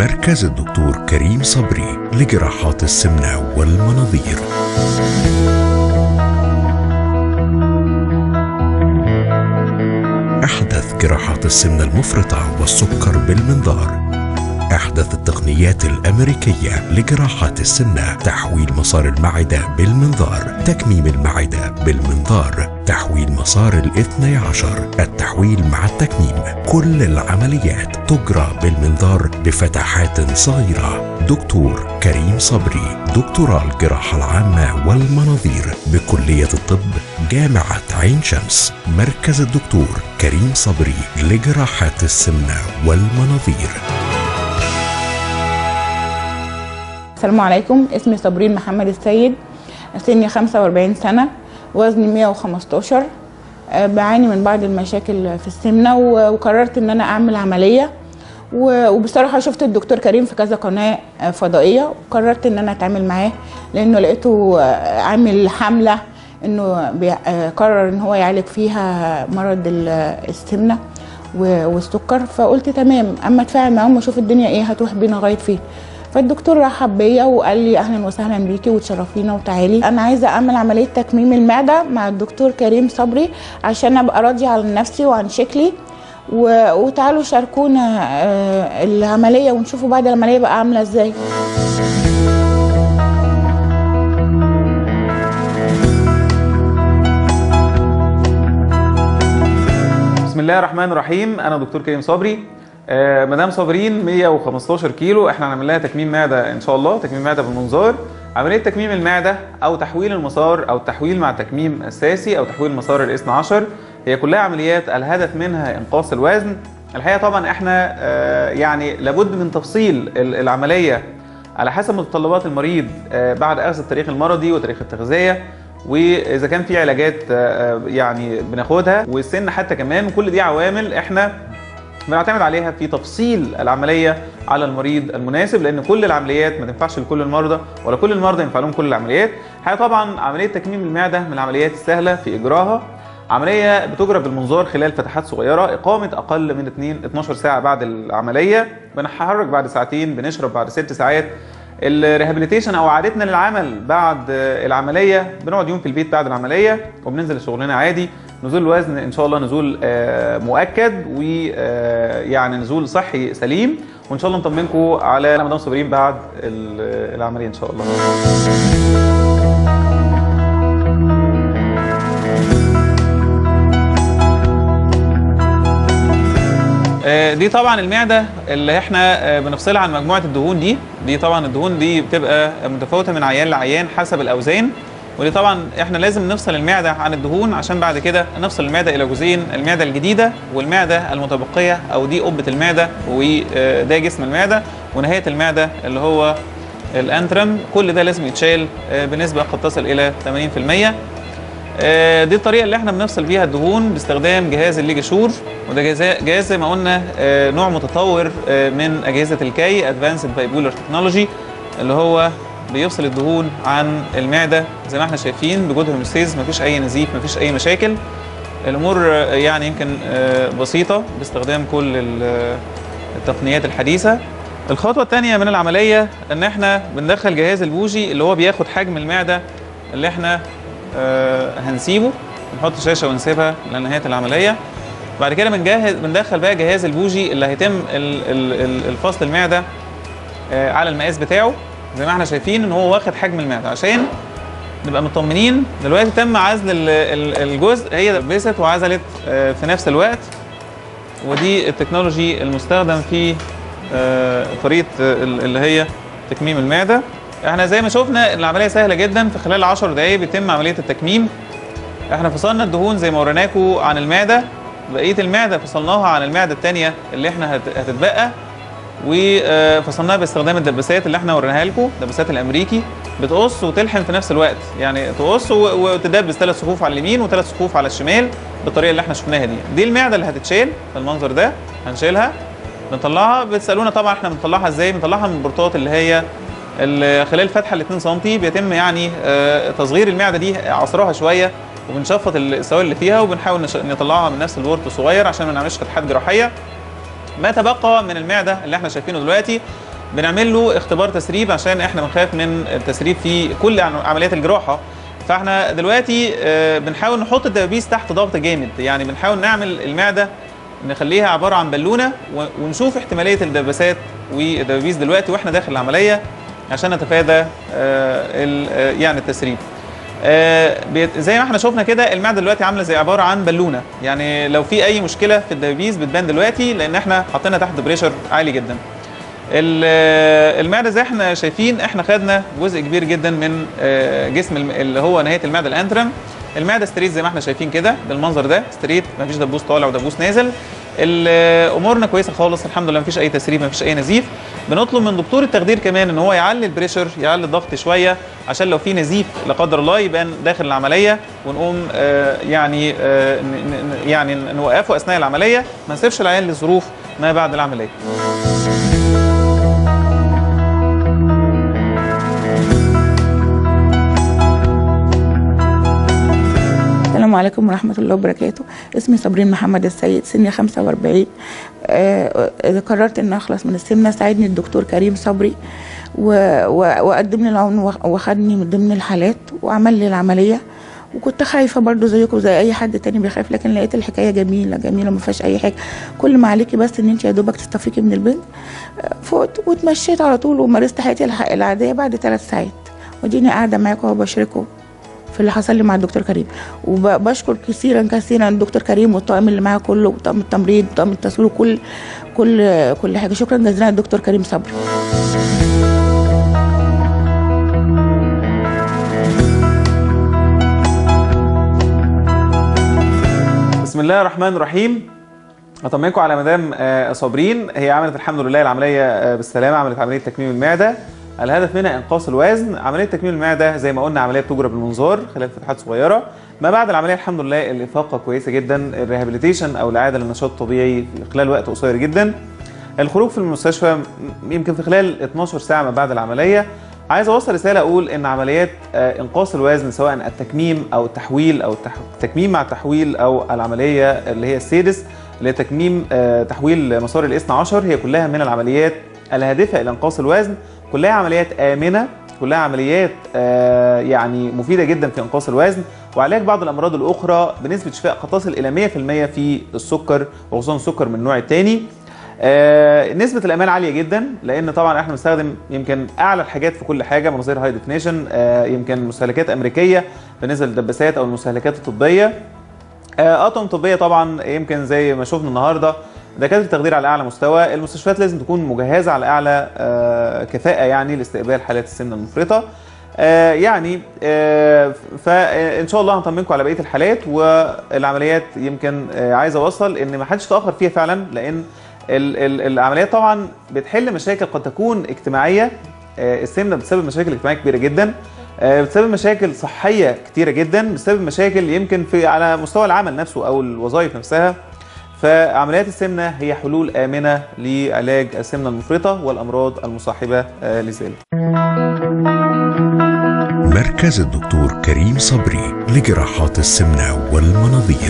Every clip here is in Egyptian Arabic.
مركز الدكتور كريم صبري لجراحات السمنة والمناظير أحدث جراحات السمنة المفرطة والسكر بالمنظار أحدث التقنيات الأمريكية لجراحات السمنة تحويل مسار المعدة بالمنظار تكميم المعدة بالمنظار تحويل مسار الاثني عشر التحويل مع التكميم كل العمليات تجرى بالمنظار بفتحات صغيرة دكتور كريم صبري دكتوراه الجراحة العامة والمناظير بكلية الطب جامعة عين شمس مركز الدكتور كريم صبري لجراحات السمنة والمناظير السلام عليكم اسمي صابرين محمد السيد سني 45 سنة وزني 115 آه، بعاني من بعض المشاكل في السمنة و- وقررت ان انا اعمل عملية و- وبصراحة شفت الدكتور كريم في كذا قناة آه، فضائية وقررت ان انا اتعامل معاه لانه لقيته آه، عامل حملة انه بي- آه، قرر ان هو يعالج فيها مرض ال- السمنة و- والسكر فقلت تمام اما اتفاعل معاهم واشوف الدنيا ايه هتروح بينا لغايه فين فالدكتور رحب بيا وقال لي اهلا وسهلا بيكي وتشرفينا وتعالي انا عايزه اعمل عمليه تكميم المعده مع الدكتور كريم صبري عشان ابقى راضيه عن نفسي وعن شكلي و... وتعالوا شاركونا آه، العمليه ونشوفوا بعد العمليه بقى عامله ازاي بسم الله الرحمن الرحيم انا دكتور كريم صبري آه، مدام صابرين 115 كيلو احنا هنعمل لها تكميم معده ان شاء الله تكميم معده بالمنظار عمليه تكميم المعده او تحويل المسار او التحويل مع تكميم اساسي او تحويل مسار الاثنى عشر هي كلها عمليات الهدف منها انقاص الوزن الحقيقه طبعا احنا آه، يعني لابد من تفصيل ال- العمليه على حسب متطلبات المريض آه، بعد اخذ التاريخ المرضي وتاريخ التغذيه واذا كان في علاجات آه، آه، يعني بناخدها والسن حتى كمان كل دي عوامل احنا بنعتمد عليها في تفصيل العمليه على المريض المناسب لان كل العمليات ما تنفعش لكل المرضى ولا كل المرضى ينفع لهم كل العمليات الحقيقه طبعا عمليه تكميم المعده من العمليات السهله في اجراها عمليه بتجرى بالمنظار خلال فتحات صغيره اقامه اقل من 2 12 ساعه بعد العمليه بنتحرك بعد ساعتين بنشرب بعد ست ساعات الريهابيليتيشن او عادتنا للعمل بعد العمليه بنقعد يوم في البيت بعد العمليه وبننزل شغلنا عادي نزول الوزن ان شاء الله نزول آه، مؤكد ويعني نزول صحي سليم وان شاء الله نطمنكم على مدام صابرين بعد ال- العمليه ان شاء الله آه، دي طبعا المعده اللي احنا آه، بنفصلها عن مجموعه الدهون دي دي طبعا الدهون دي بتبقى متفاوته من عيان لعيان حسب الاوزان ودي طبعا احنا لازم نفصل المعده عن الدهون عشان بعد كده نفصل المعده الى جزئين المعده الجديده والمعده المتبقيه او دي قبه المعده وده جسم المعده ونهايه المعده اللي هو الانترم كل ده لازم يتشال آه، بنسبه قد تصل الى 80% آه، دي الطريقه اللي احنا بنفصل بيها الدهون باستخدام جهاز الليجاشور وده جهاز جهاز زي ما قلنا آه، نوع متطور آه، من اجهزه الكي ادفانسد بايبولر تكنولوجي اللي هو بيفصل الدهون عن المعده زي ما احنا شايفين بجود هيموستيز مفيش اي نزيف مفيش اي مشاكل الامور آه، يعني يمكن آه، بسيطه باستخدام كل ال- التقنيات الحديثه الخطوه الثانيه من العمليه ان احنا بندخل جهاز البوجي اللي هو بياخد حجم المعده اللي احنا آه، هنسيبه نحط شاشه ونسيبها لنهايه العمليه بعد كده بنجهز بندخل بقى جهاز البوجي اللي هيتم ال- ال- ال- الفصل المعده آه، على المقاس بتاعه زي ما احنا شايفين ان هو واخد حجم المعده عشان نبقى مطمنين دلوقتي تم عزل ال- ال- الجزء هي لبست وعزلت آه، في نفس الوقت ودي التكنولوجي المستخدم في آه، طريقه آه، ال- اللي هي تكميم المعده احنا زي ما شفنا العمليه سهله جدا في خلال 10 دقائق بيتم عمليه التكميم احنا فصلنا الدهون زي ما وريناكم عن المعده بقيه المعده فصلناها عن المعده الثانيه اللي احنا هت- هتتبقى وفصلناها باستخدام الدباسات اللي احنا وريناها لكم الدباسات الامريكي بتقص وتلحم في نفس الوقت يعني تقص و- وتدبس ثلاث صفوف على اليمين وثلاث صفوف على الشمال بالطريقه اللي احنا شفناها دي دي المعده اللي هتتشال بالمنظر ده هنشيلها بنطلعها بتسالونا طبعا احنا بنطلعها ازاي بنطلعها من البورتات اللي هي ال- خلال فتحه ال 2 سم بيتم يعني آه، تصغير المعده دي عصرها شويه وبنشفط السوائل اللي فيها وبنحاول نش- نطلعها من نفس البورت الصغير عشان ما نعملش فتحات جراحيه ما تبقى من المعده اللي احنا شايفينه دلوقتي بنعمل له اختبار تسريب عشان احنا بنخاف من التسريب في كل عن- عمليات الجراحه فاحنا دلوقتي آه، بنحاول نحط الدبابيس تحت ضغط جامد يعني بنحاول نعمل المعده نخليها عباره عن بالونه و- ونشوف احتماليه الدباسات والدبابيس دلوقتي واحنا داخل العمليه عشان نتفادى آه، ال- آه، يعني التسريب آه، بيت- زي ما احنا شفنا كده المعده دلوقتي عامله زي عباره عن بالونه يعني لو في اي مشكله في الدبابيس بتبان دلوقتي لان احنا حاطينها تحت بريشر عالي جدا ال- آه، المعده زي احنا شايفين احنا خدنا جزء كبير جدا من آه، جسم الم- اللي هو نهايه المعده الانترم المعده ستريت زي ما احنا شايفين كده بالمنظر ده ستريت مفيش دبوس طالع ودبوس نازل ال- آه، امورنا كويسه خالص الحمد لله مفيش اي تسريب مفيش اي نزيف بنطلب من دكتور التخدير كمان ان هو يعلي البريشر يعلي الضغط شويه عشان لو في نزيف لا قدر الله يبان داخل العمليه ونقوم آه، يعني آه، ن- ن- يعني نوقفه اثناء العمليه ما نسيبش العيان لظروف ما بعد العمليه السلام عليكم ورحمة الله وبركاته اسمي صابرين محمد السيد سني 45 آه، آه، قررت ان اخلص من السمنة ساعدني الدكتور كريم صبري و- و- وقدم لي العون وخ- وخدني من ضمن الحالات وعمل لي العملية وكنت خايفة برضو زيكم زي اي حد تاني بيخاف لكن لقيت الحكاية جميلة جميلة ما فيهاش اي حاجة كل ما عليكي بس ان انت يا دوبك تستفيقي من البنت آه، فقت واتمشيت على طول ومارست حياتي الح- العادية بعد ثلاث ساعات وديني قاعدة معاكم وبشارككم في اللي حصل لي مع الدكتور كريم وبشكر كثيرا كثيرا الدكتور كريم والطاقم اللي معاه كله وطاقم التمريض وطاقم التصوير وكل كل كل حاجه شكرا جزيلا للدكتور كريم صبري بسم الله الرحمن الرحيم اطمنكم على مدام آه، صابرين هي عملت الحمد لله العمليه آه، بالسلامه عملت عمليه تكميم المعده الهدف منها انقاص الوزن عمليه تكميم المعده زي ما قلنا عمليه بتجرى بالمنظار خلال فتحات صغيره ما بعد العمليه الحمد لله الافاقه كويسه جدا الريهابيليتيشن او العاده للنشاط الطبيعي في خلال وقت قصير جدا الخروج في المستشفى م- يمكن في خلال 12 ساعه ما بعد العمليه عايز اوصل رساله اقول ان عمليات آه، انقاص الوزن سواء التكميم او التحويل او التح- التكميم مع التحويل او العمليه اللي هي السيدس اللي هي تكميم آه، تحويل مسار الاثنى عشر هي كلها من العمليات الهادفه الى انقاص الوزن كلها عمليات امنه كلها عمليات آه، يعني مفيده جدا في انقاص الوزن وعلاج بعض الامراض الاخرى بنسبه شفاء قد تصل الى 100% في السكر وخصوصا السكر من النوع الثاني آه، نسبة الأمان عالية جدا لأن طبعا احنا بنستخدم يمكن أعلى الحاجات في كل حاجة مناظير هاي ديفينيشن يمكن مستهلكات أمريكية بالنسبة للدباسات أو المستهلكات الطبية آه، أطقم طبية طبعا يمكن زي ما شفنا النهاردة دكاترة التخدير على أعلى مستوى المستشفيات لازم تكون مجهزة على أعلى آه، كفاءة يعني لاستقبال حالات السمنة المفرطة آه، يعني آه، فان شاء الله هنطمنكم على بقيه الحالات والعمليات يمكن آه، عايز اوصل ان ما حدش تاخر فيها فعلا لان ال- ال- العمليات طبعا بتحل مشاكل قد تكون اجتماعيه آه، السمنه بتسبب مشاكل اجتماعيه كبيره جدا آه، بتسبب مشاكل صحيه كتيره جدا بتسبب مشاكل يمكن في على مستوى العمل نفسه او الوظائف نفسها فعمليات السمنه هي حلول امنه لعلاج السمنه المفرطه والامراض المصاحبه آه، لذلك مركز الدكتور كريم صبري لجراحات السمنة والمناظير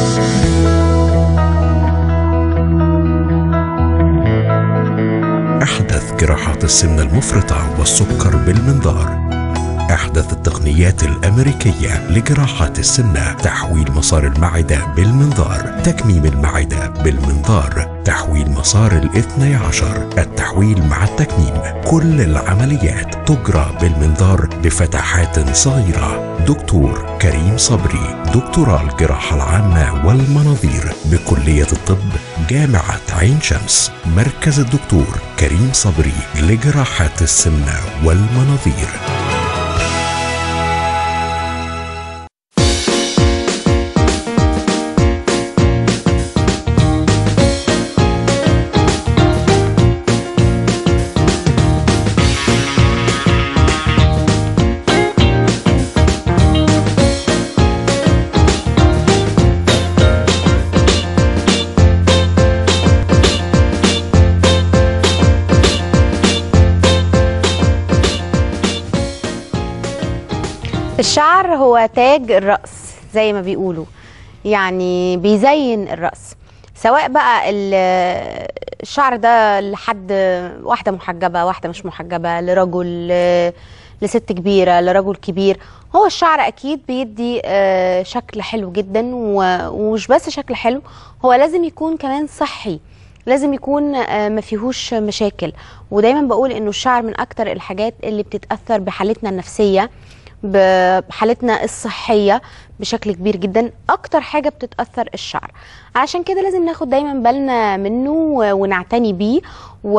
أحدث جراحات السمنة المفرطة والسكر بالمنظار أحدث التقنيات الأمريكية لجراحات السمنة تحويل مسار المعدة بالمنظار تكميم المعدة بالمنظار تحويل مسار الاثني عشر التحويل مع التكميم كل العمليات تجرى بالمنظار بفتحات صغيرة دكتور كريم صبري دكتوراه الجراحة العامة والمناظير بكلية الطب جامعة عين شمس مركز الدكتور كريم صبري لجراحات السمنة والمناظير الشعر هو تاج الرأس زي ما بيقولوا يعني بيزين الرأس سواء بقى ال- الشعر ده لحد واحده محجبه واحده مش محجبه لرجل ل- لست كبيره لرجل كبير هو الشعر اكيد بيدي آه، شكل حلو جدا و- ومش بس شكل حلو هو لازم يكون كمان صحي لازم يكون آه، ما فيهوش مشاكل ودايما بقول انه الشعر من اكتر الحاجات اللي بتتاثر بحالتنا النفسيه بحالتنا الصحيه بشكل كبير جدا اكتر حاجه بتتاثر الشعر عشان كده لازم ناخد دايما بالنا منه و- ونعتني بيه و...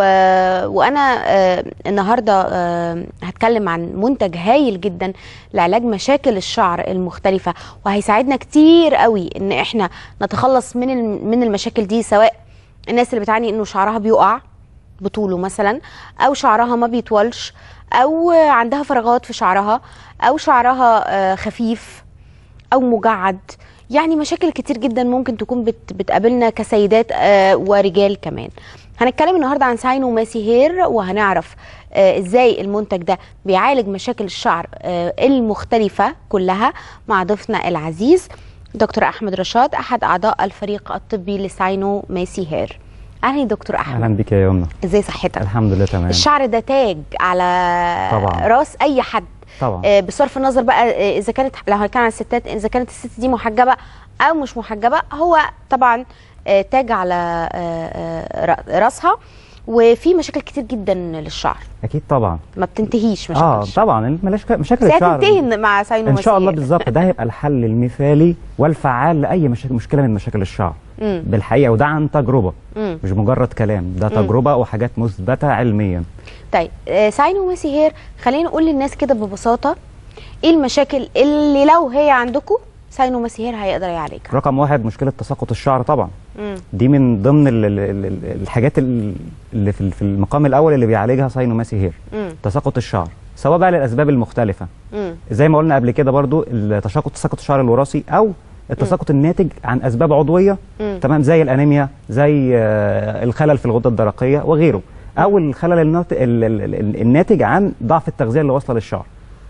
وانا آه، النهارده آه، هتكلم عن منتج هايل جدا لعلاج مشاكل الشعر المختلفه وهيساعدنا كتير قوي ان احنا نتخلص من الم- من المشاكل دي سواء الناس اللي بتعاني انه شعرها بيقع بطوله مثلا او شعرها ما بيطولش او عندها فراغات في شعرها او شعرها آه، خفيف او مجعد يعني مشاكل كتير جدا ممكن تكون بت بتقابلنا كسيدات آه، ورجال كمان هنتكلم النهارده عن ساينو ماسي هير وهنعرف آه، ازاي المنتج ده بيعالج مشاكل الشعر آه، المختلفه كلها مع ضيفنا العزيز دكتور احمد رشاد احد اعضاء الفريق الطبي لساينو ماسي هير اهلا يا دكتور احمد اهلا بك يا يمنى ازاي صحتك الحمد لله تمام الشعر ده تاج على طبعاً. راس اي حد طبعا آه، بصرف النظر بقى آه، اذا كانت لو هنتكلم عن الستات اذا كانت الست دي محجبه او مش محجبه هو طبعا آه، تاج على آه، آه، را- راسها وفي مشاكل كتير جدا للشعر اكيد طبعا ما بتنتهيش مشاكل اه الشعر طبعا الملاش- مشاكل بس هي الشعر هتنتهي مع ساينو ان شاء الله مسير. بالظبط ده هيبقى الحل المثالي والفعال لاي مشاكل مشكله من مشاكل الشعر مم. بالحقيقه وده عن تجربه مم. مش مجرد كلام ده تجربه وحاجات مثبته علميا طيب آه، ساينو مسيهير خلينا نقول للناس كده ببساطه ايه المشاكل اللي لو هي عندكم ساينو مسيهير هيقدر يعالجها رقم واحد مشكله تساقط الشعر طبعا مم. دي من ضمن ال ال ال الحاجات ال- اللي في في المقام الاول اللي بيعالجها ساينوماسي هير مم. تساقط الشعر سواء بقى للاسباب المختلفه مم. زي ما قلنا قبل كده برضو التساقط تساقط الشعر الوراثي او التساقط الناتج عن اسباب عضويه مم. تمام زي الانيميا زي آه، الخلل في الغده الدرقيه وغيره او الخلل النات- ال- ال- ال- الناتج عن ضعف التغذيه اللي واصله للشعر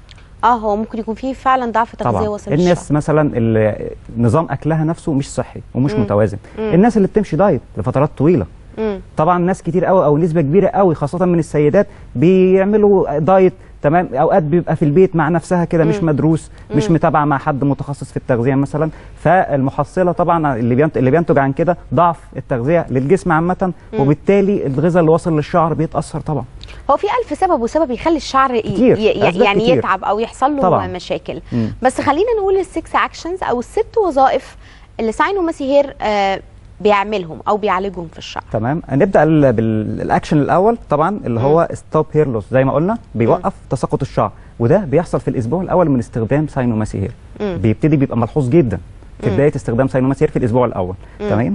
اه هو ممكن يكون فيه فعلا ضعف تغذيه طبعا وصل الناس للشعر. مثلا اللي نظام اكلها نفسه مش صحي ومش مم. متوازن مم. الناس اللي بتمشي دايت لفترات طويله مم. طبعا ناس كتير قوي او نسبه كبيره قوي خاصه من السيدات بيعملوا دايت تمام اوقات بيبقى في البيت مع نفسها كده مش مم. مدروس مش مم. متابعه مع حد متخصص في التغذيه مثلا فالمحصله طبعا اللي بينت... اللي بينتج عن كده ضعف التغذيه للجسم عامه وبالتالي الغذاء اللي واصل للشعر بيتاثر طبعا هو في ألف سبب وسبب يخلي الشعر ي... كتير، ي... أسباب يعني كتير. يتعب او يحصل له طبعاً. مشاكل مم. بس خلينا نقول السكس اكشنز او الست وظائف اللي ساينو مسيهير آه بيعملهم او بيعالجهم في الشعر تمام نبدا ال- بالاكشن الاول طبعا اللي هو ستوب هير لوس زي ما قلنا بيوقف تساقط الشعر وده بيحصل في الاسبوع الاول من استخدام ساينوماسي هير مم. بيبتدي بيبقى ملحوظ جدا في مم. بدايه استخدام ساينوماسي هير في الاسبوع الاول مم. تمام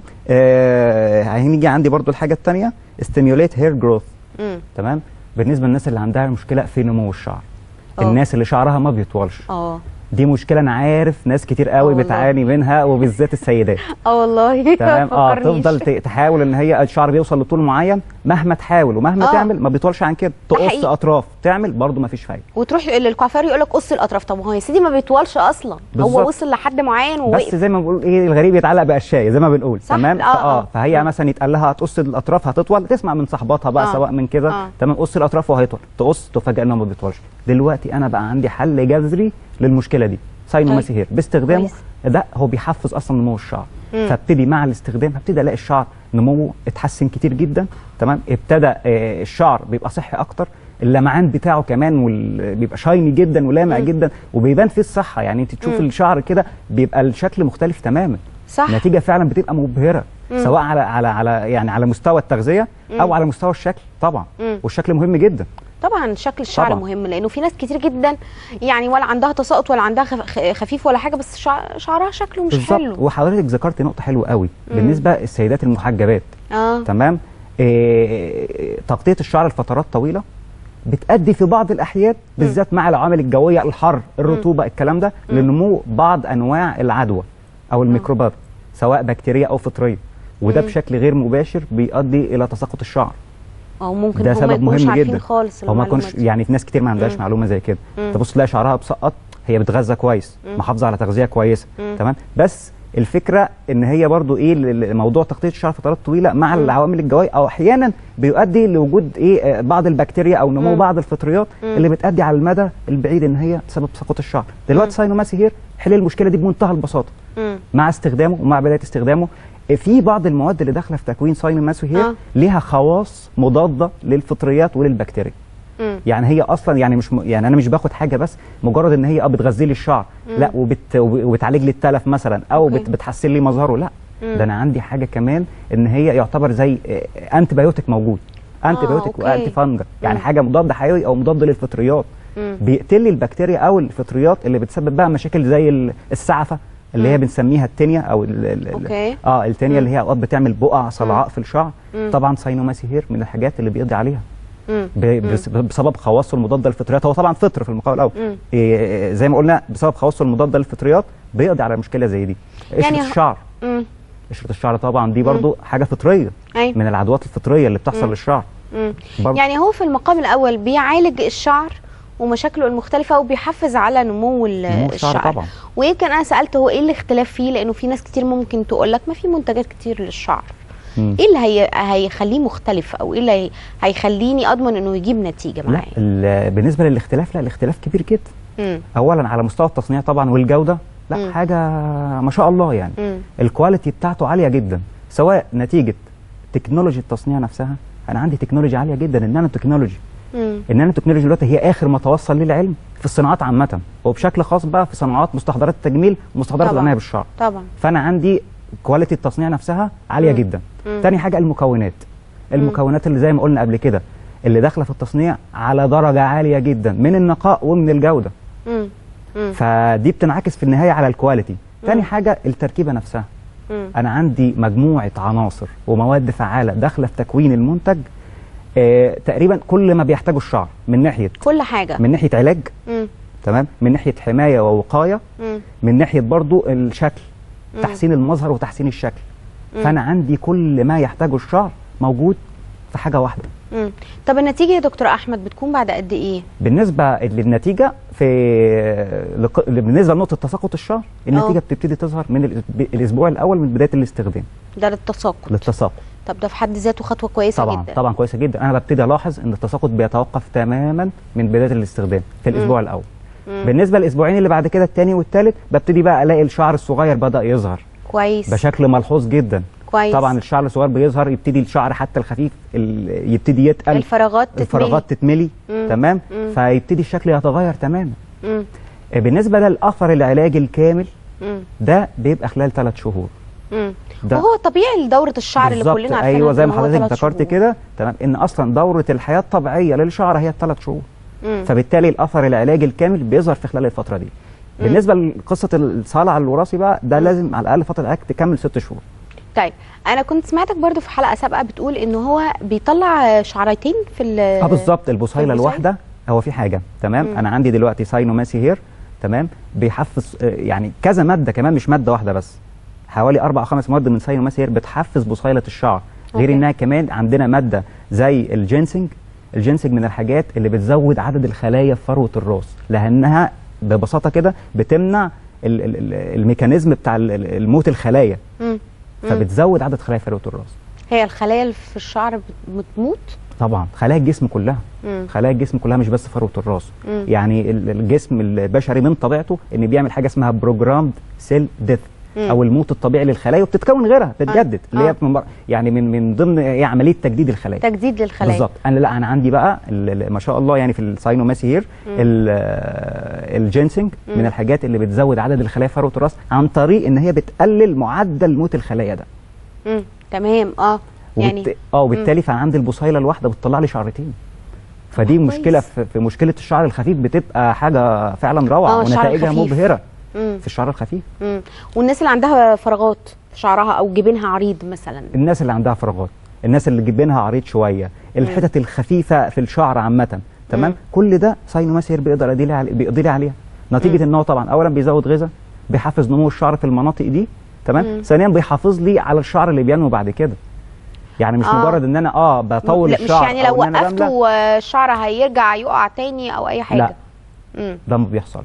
آه هنيجي عندي برضو الحاجه الثانيه ستيميوليت هير جروث مم. تمام بالنسبه للناس اللي عندها مشكله في نمو الشعر أه. الناس اللي شعرها ما بيطولش اه دي مشكله انا عارف ناس كتير آه قوي والله. بتعاني منها وبالذات السيدات اه والله تمام اه فكرنيش. تفضل ت- تحاول ان هي الشعر بيوصل لطول معين مهما تحاول ومهما آه. تعمل ما بيطولش عن كده ده تقص حقيقي. اطراف تعمل برضه ما فيش فايده وتروح للكوافير يقول لك قص الاطراف طب ما هو يا سيدي ما بيطولش اصلا بالظبط. هو وصل لحد معين بس ووقف زي ما بنقول ايه الغريب يتعلق باشياء زي ما بنقول صح. تمام آه، فاه آه. فهي مم. مثلا يتقال لها هتقص الاطراف هتطول تسمع من صاحباتها بقى آه. سواء من كده آه. تمام قص الاطراف وهيطول تقص تفاجئ انه ما بيطولش دلوقتي انا بقى عندي حل جذري للمشكله دي ساينوماسي هير باستخدامه كويس. ده هو بيحفز اصلا نمو الشعر مم. فابتدي مع الاستخدام هبتدي الاقي الشعر نموه اتحسن كتير جدا تمام ابتدى آه، الشعر بيبقى صحي اكتر اللمعان بتاعه كمان وال... بيبقى شايني جدا ولامع مم. جدا وبيبان فيه الصحه يعني انت تشوف مم. الشعر كده بيبقى الشكل مختلف تماما صح النتيجه فعلا بتبقى مبهره مم. سواء على على على يعني على مستوى التغذيه او مم. على مستوى الشكل طبعا مم. والشكل مهم جدا طبعا شكل الشعر طبعاً. مهم لانه في ناس كتير جدا يعني ولا عندها تساقط ولا عندها خف- خ- خفيف ولا حاجه بس شع- شعرها شكله مش حلو وحضرتك ذكرت نقطه حلوه قوي مم. بالنسبه للسيدات المحجبات اه تمام إيه تغطيه الشعر لفترات طويله بتؤدي في بعض الاحيان بالذات مع العوامل الجويه الحر الرطوبه الكلام ده لنمو بعض انواع العدوى او الميكروبات سواء بكتيريه او فطريه وده مم. بشكل غير مباشر بيؤدي الى تساقط الشعر او ممكن ده هم سبب يكونوش مهم عارفين جدا خالص هو ما المعلومات يكونش دي. يعني في ناس كتير ما عندهاش مم. معلومه زي كده مم. تبص تلاقي شعرها مسقط هي بتغذى كويس مم. محافظه على تغذيه كويسه مم. تمام بس الفكره ان هي برضو ايه ال- ال- موضوع تغطيه الشعر فترات طويله مع العوامل الجويه او احيانا بيؤدي لوجود ايه آه، بعض البكتيريا او نمو مم. بعض الفطريات مم. اللي بتؤدي على المدى البعيد ان هي تسبب تساقط الشعر دلوقتي ساينوماسي هير حل المشكله دي بمنتهى البساطه مم. مع استخدامه ومع بدايه استخدامه في بعض المواد اللي داخله في تكوين ساينوماسي هير آه. ليها خواص مضاده للفطريات وللبكتيريا مم. يعني هي اصلا يعني مش م... يعني انا مش باخد حاجه بس مجرد ان هي اه بتغذي لي الشعر لا وبت... وبتعالج لي التلف مثلا او أوكي. بت... بتحسن لي مظهره لا مم. ده انا عندي حاجه كمان ان هي يعتبر زي انتي بايوتيك موجود انتي بايوتيك أوكي. وانتي فانجل يعني مم. حاجه مضاد حيوي او مضاد للفطريات مم. بيقتل لي البكتيريا او الفطريات اللي بتسبب بقى مشاكل زي ال- السعفه اللي هي مم. بنسميها التنيا او ال ال ال أوكي. اه التنيا اللي هي اوقات بتعمل بقع صلعاء في الشعر مم. طبعا ساينوماسي هير من الحاجات اللي بيقضي عليها مم. ب- بس- بسبب خواصه المضاده للفطريات هو طبعا فطر في المقام الاول مم. إيه زي ما قلنا بسبب خواصه المضاده للفطريات بيقضي على مشكله زي دي قشره يعني يعني ه- الشعر مم. قشره الشعر طبعا دي برضو حاجه فطريه أيوة. من العدوات الفطريه اللي بتحصل مم. للشعر مم. برضو. يعني هو في المقام الاول بيعالج الشعر ومشاكله المختلفه وبيحفز على نمو ال- نمو الشعر الشعر طبعا. ويمكن انا سالت هو ايه الاختلاف فيه لانه في ناس كتير ممكن تقول لك ما في منتجات كتير للشعر مم. ايه اللي هي... هيخليه مختلف او ايه اللي هي... هيخليني اضمن انه يجيب نتيجه لا معايا ال- بالنسبه للاختلاف لا الاختلاف كبير جدا مم. اولا على مستوى التصنيع طبعا والجوده لا مم. حاجه ما شاء الله يعني مم. الكواليتي بتاعته عاليه جدا سواء نتيجه تكنولوجي التصنيع نفسها انا عندي تكنولوجي عاليه جدا النانو تكنولوجي مم. النانو تكنولوجي دلوقتي هي اخر ما توصل ليه العلم في الصناعات عامه وبشكل خاص بقى في صناعات مستحضرات التجميل ومستحضرات طبعاً. العنايه بالشعر طبعا فانا عندي كواليتي التصنيع نفسها عاليه مم. جدا مم. تاني حاجه المكونات المكونات اللي زي ما قلنا قبل كده اللي داخله في التصنيع على درجه عاليه جدا من النقاء ومن الجوده مم. مم. فدي بتنعكس في النهايه على الكواليتي تاني حاجه التركيبه نفسها مم. انا عندي مجموعه عناصر ومواد فعاله داخله في تكوين المنتج آه تقريبا كل ما بيحتاجه الشعر من ناحيه كل حاجه من ناحيه علاج مم. تمام من ناحيه حمايه ووقايه مم. من ناحيه برضو الشكل مم. تحسين المظهر وتحسين الشكل مم. فانا عندي كل ما يحتاجه الشعر موجود في حاجه واحده مم. طب النتيجه يا دكتور احمد بتكون بعد قد ايه بالنسبه للنتيجه في لق- بالنسبه لنقطه تساقط الشعر النتيجه آه. بتبتدي تظهر من الأسب- الاسبوع الاول من بدايه الاستخدام ده للتساقط للتساقط طب ده في حد ذاته خطوه كويسه طبعا جدا طبعا كويسه جدا انا ببتدي الاحظ ان التساقط بيتوقف تماما من بدايه الاستخدام في الاسبوع الاول بالنسبه للاسبوعين اللي بعد كده الثاني والثالث ببتدي بقى الاقي الشعر الصغير بدا يظهر كويس بشكل ملحوظ جدا كويس طبعا الشعر الصغير بيظهر يبتدي الشعر حتى الخفيف ال- يبتدي يتقل الفراغات تتملي. الفراغات تتملي مم. تمام مم. فيبتدي الشكل يتغير تماما مم. آه، بالنسبه للاثر العلاجي الكامل مم. ده بيبقى خلال ثلاث شهور مم. ده- وهو طبيعي لدوره الشعر اللي بالظبط، كلنا عارفينها ايوه زي إن ما هو حضرتك ثلاث ذكرت شهور. كده تمام ان اصلا دوره الحياه الطبيعيه للشعر هي الثلاث شهور مم. فبالتالي الاثر العلاجي الكامل بيظهر في خلال الفتره دي بالنسبه لقصه الصلع الوراثي بقى ده لازم على الاقل فتره العلاج تكمل ست شهور طيب انا كنت سمعتك برضو في حلقه سابقه بتقول ان هو بيطلع شعرتين في ال اه بالظبط البصيله البصيلة؟ الواحده هو في حاجه تمام مم. انا عندي دلوقتي ساينوماسي هير تمام بيحفز آه، يعني كذا ماده كمان مش ماده واحده بس حوالي اربع او خمس مواد من ساينوماسي هير بتحفز بصيله الشعر غير أوكي. انها كمان عندنا ماده زي الجينسنج الجينسنج من الحاجات اللي بتزود عدد الخلايا في فروه الراس لانها ببساطه كده بتمنع ال- ال- ال- الميكانيزم بتاع ال- ال- الموت الخلايا مم. مم. فبتزود عدد خلايا فروه الراس هي الخلايا اللي في الشعر بت- بتموت طبعا خلايا الجسم كلها مم. خلايا الجسم كلها مش بس فروه الراس مم. يعني ال- الجسم البشري من طبيعته ان بيعمل حاجه اسمها بروجرامد سيل ديث مم. او الموت الطبيعي للخلايا وبتتكون غيرها بتتجدد اللي آه. هي من بر- يعني من من ضمن هي عمليه تجديد الخلايا تجديد للخلايا بالظبط انا لا انا عندي بقى ال- ال- ما شاء الله يعني في الساينوماسي هير ال- آه، الجينسنج من الحاجات اللي بتزود عدد الخلايا في فروه الراس عن طريق ان هي بتقلل معدل موت الخلايا ده مم. تمام اه يعني وبالت... اه وبالتالي فعندي البصيله الواحده بتطلع لي شعرتين فدي كويس. مشكله في, في مشكله الشعر الخفيف بتبقى حاجه فعلا روعه آه، الشعر ونتائجها الخفيف. مبهره مم. في الشعر الخفيف مم. والناس اللي عندها فراغات في شعرها او جبينها عريض مثلا الناس اللي عندها فراغات الناس اللي جبينها عريض شويه الحتت الخفيفه في الشعر عامه تمام مم. كل ده ساينوماسير بيقدر يقضي لي علي... بيقضي لي عليها نتيجه ان هو طبعا اولا بيزود غذاء بيحفز نمو الشعر في المناطق دي تمام مم. ثانيا بيحافظ لي على الشعر اللي بينمو بعد كده يعني مش آه. مجرد ان انا اه بطول لا مش الشعر يعني أو لو إن أنا بملى. وقفته آه، الشعر هيرجع يقع تاني او اي حاجه لا. مم. ده ما بيحصلش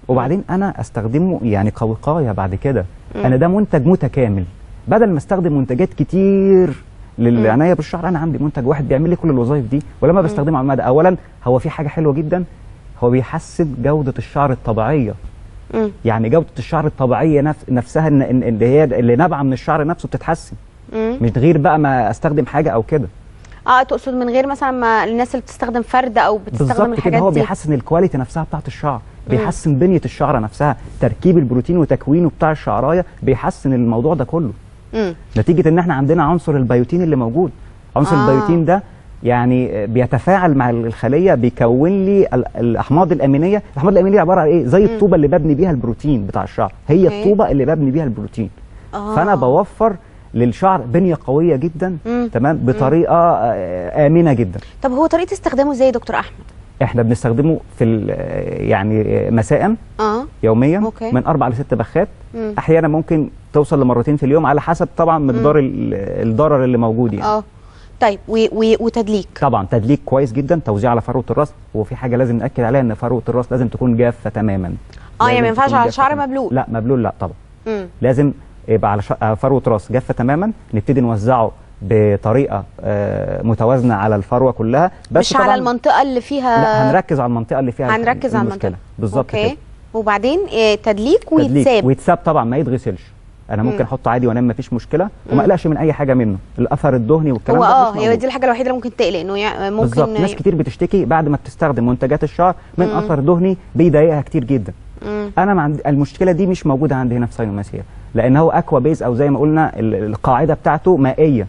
وبعدين انا استخدمه يعني كوقايه بعد كده انا ده منتج متكامل بدل ما استخدم منتجات كتير للعنايه بالشعر انا عندي منتج واحد بيعمل لي كل الوظائف دي ولما بستخدمه على المدى اولا هو في حاجه حلوه جدا هو بيحسن جوده الشعر الطبيعيه مم. يعني جوده الشعر الطبيعيه نفس نفسها إن- إن- اللي هي اللي نابعه من الشعر نفسه بتتحسن مم. مش غير بقى ما استخدم حاجه او كده اه تقصد من غير مثلا ما الناس اللي بتستخدم فرد او بتستخدم بالظبط كده الحاجات هو دي بيحسن الكواليتي نفسها بتاعت الشعر بيحسن بنيه الشعره نفسها تركيب البروتين وتكوينه بتاع الشعرايه بيحسن الموضوع ده كله مم. نتيجه ان احنا عندنا عنصر البيوتين اللي موجود عنصر آه. آه. البيوتين ده يعني بيتفاعل مع الخليه بيكون لي ال- الاحماض الامينيه الاحماض الامينيه عباره عن ايه زي الطوبه اللي ببني بيها البروتين بتاع الشعر هي أوكي. الطوبه اللي ببني بيها البروتين آه. فانا بوفر للشعر بنيه قويه جدا مم. تمام بطريقه آه، امنه جدا طب هو طريقه استخدامه ازاي يا دكتور احمد احنا بنستخدمه في ال- يعني مساء اه يوميا أوكي. من اربع لست بخات مم. احيانا ممكن توصل لمرتين في اليوم على حسب طبعا مقدار ال- الضرر اللي موجود يعني اه طيب و و وتدليك طبعا تدليك كويس جدا توزيع على فروه الراس وفي حاجه لازم ناكد عليها ان فروه الراس لازم تكون جافه تماما اه يعني لازم ما ينفعش تكون على جافة شعر تماماً. مبلول لا مبلول لا طبعا مم. لازم يبقى على ش- على فروه راس جافه تماما نبتدي نوزعه بطريقه آه، متوازنه على الفروه كلها بس مش على طبعاً المنطقه اللي فيها لا هنركز على المنطقه اللي فيها هنركز على المشكله المنطقه بالظبط اوكي كده وبعدين آه تدليك تدليك ويتساب ويتساب طبعا ما يتغسلش انا ممكن مم. احطه عادي وانام مفيش مشكله وما اقلقش من اي حاجه منه الاثر الدهني والكلام هو ده اه مش هي موجود. دي الحاجه الوحيده اللي ممكن تقلق انه يع- ممكن بالظبط ناس كتير بتشتكي بعد ما بتستخدم منتجات الشعر من مم. اثر دهني بيضايقها كتير جدا مم. انا ما عندي المشكله دي مش موجوده عندي هنا في ساينوماسيا لان هو اكوا بيز او زي ما قلنا ال- القاعده بتاعته مائيه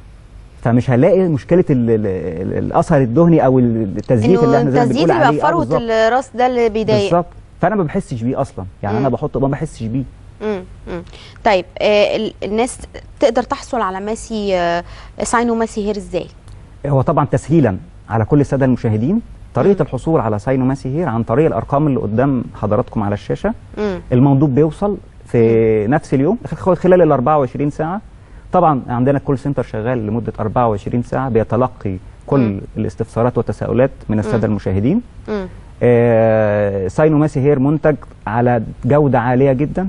فمش هلاقي مشكله ال- ال- ال- الاثر الدهني او التزييت اللي انه احنا زي ما التزييت بنقول اللي بقى عليه في آه فروه بالظبط. الراس ده اللي بيضايق بالظبط فانا ما بحسش بيه اصلا يعني مم. انا بحطه ما بحسش بيه مم. مم. طيب آه ال- الناس تقدر تحصل على ماسي آه ساينو ماسي هير ازاي هو طبعا تسهيلا على كل الساده المشاهدين طريقه الحصول على ساينو ماسي هير عن طريق الارقام اللي قدام حضراتكم على الشاشه مم. المندوب بيوصل في نفس اليوم خ- خلال ال 24 ساعه طبعا عندنا الكول سنتر شغال لمده 24 ساعه بيتلقي كل مم. الاستفسارات والتساؤلات من الساده المشاهدين مم. آه ساينو ماسي هير منتج على جوده عاليه جدا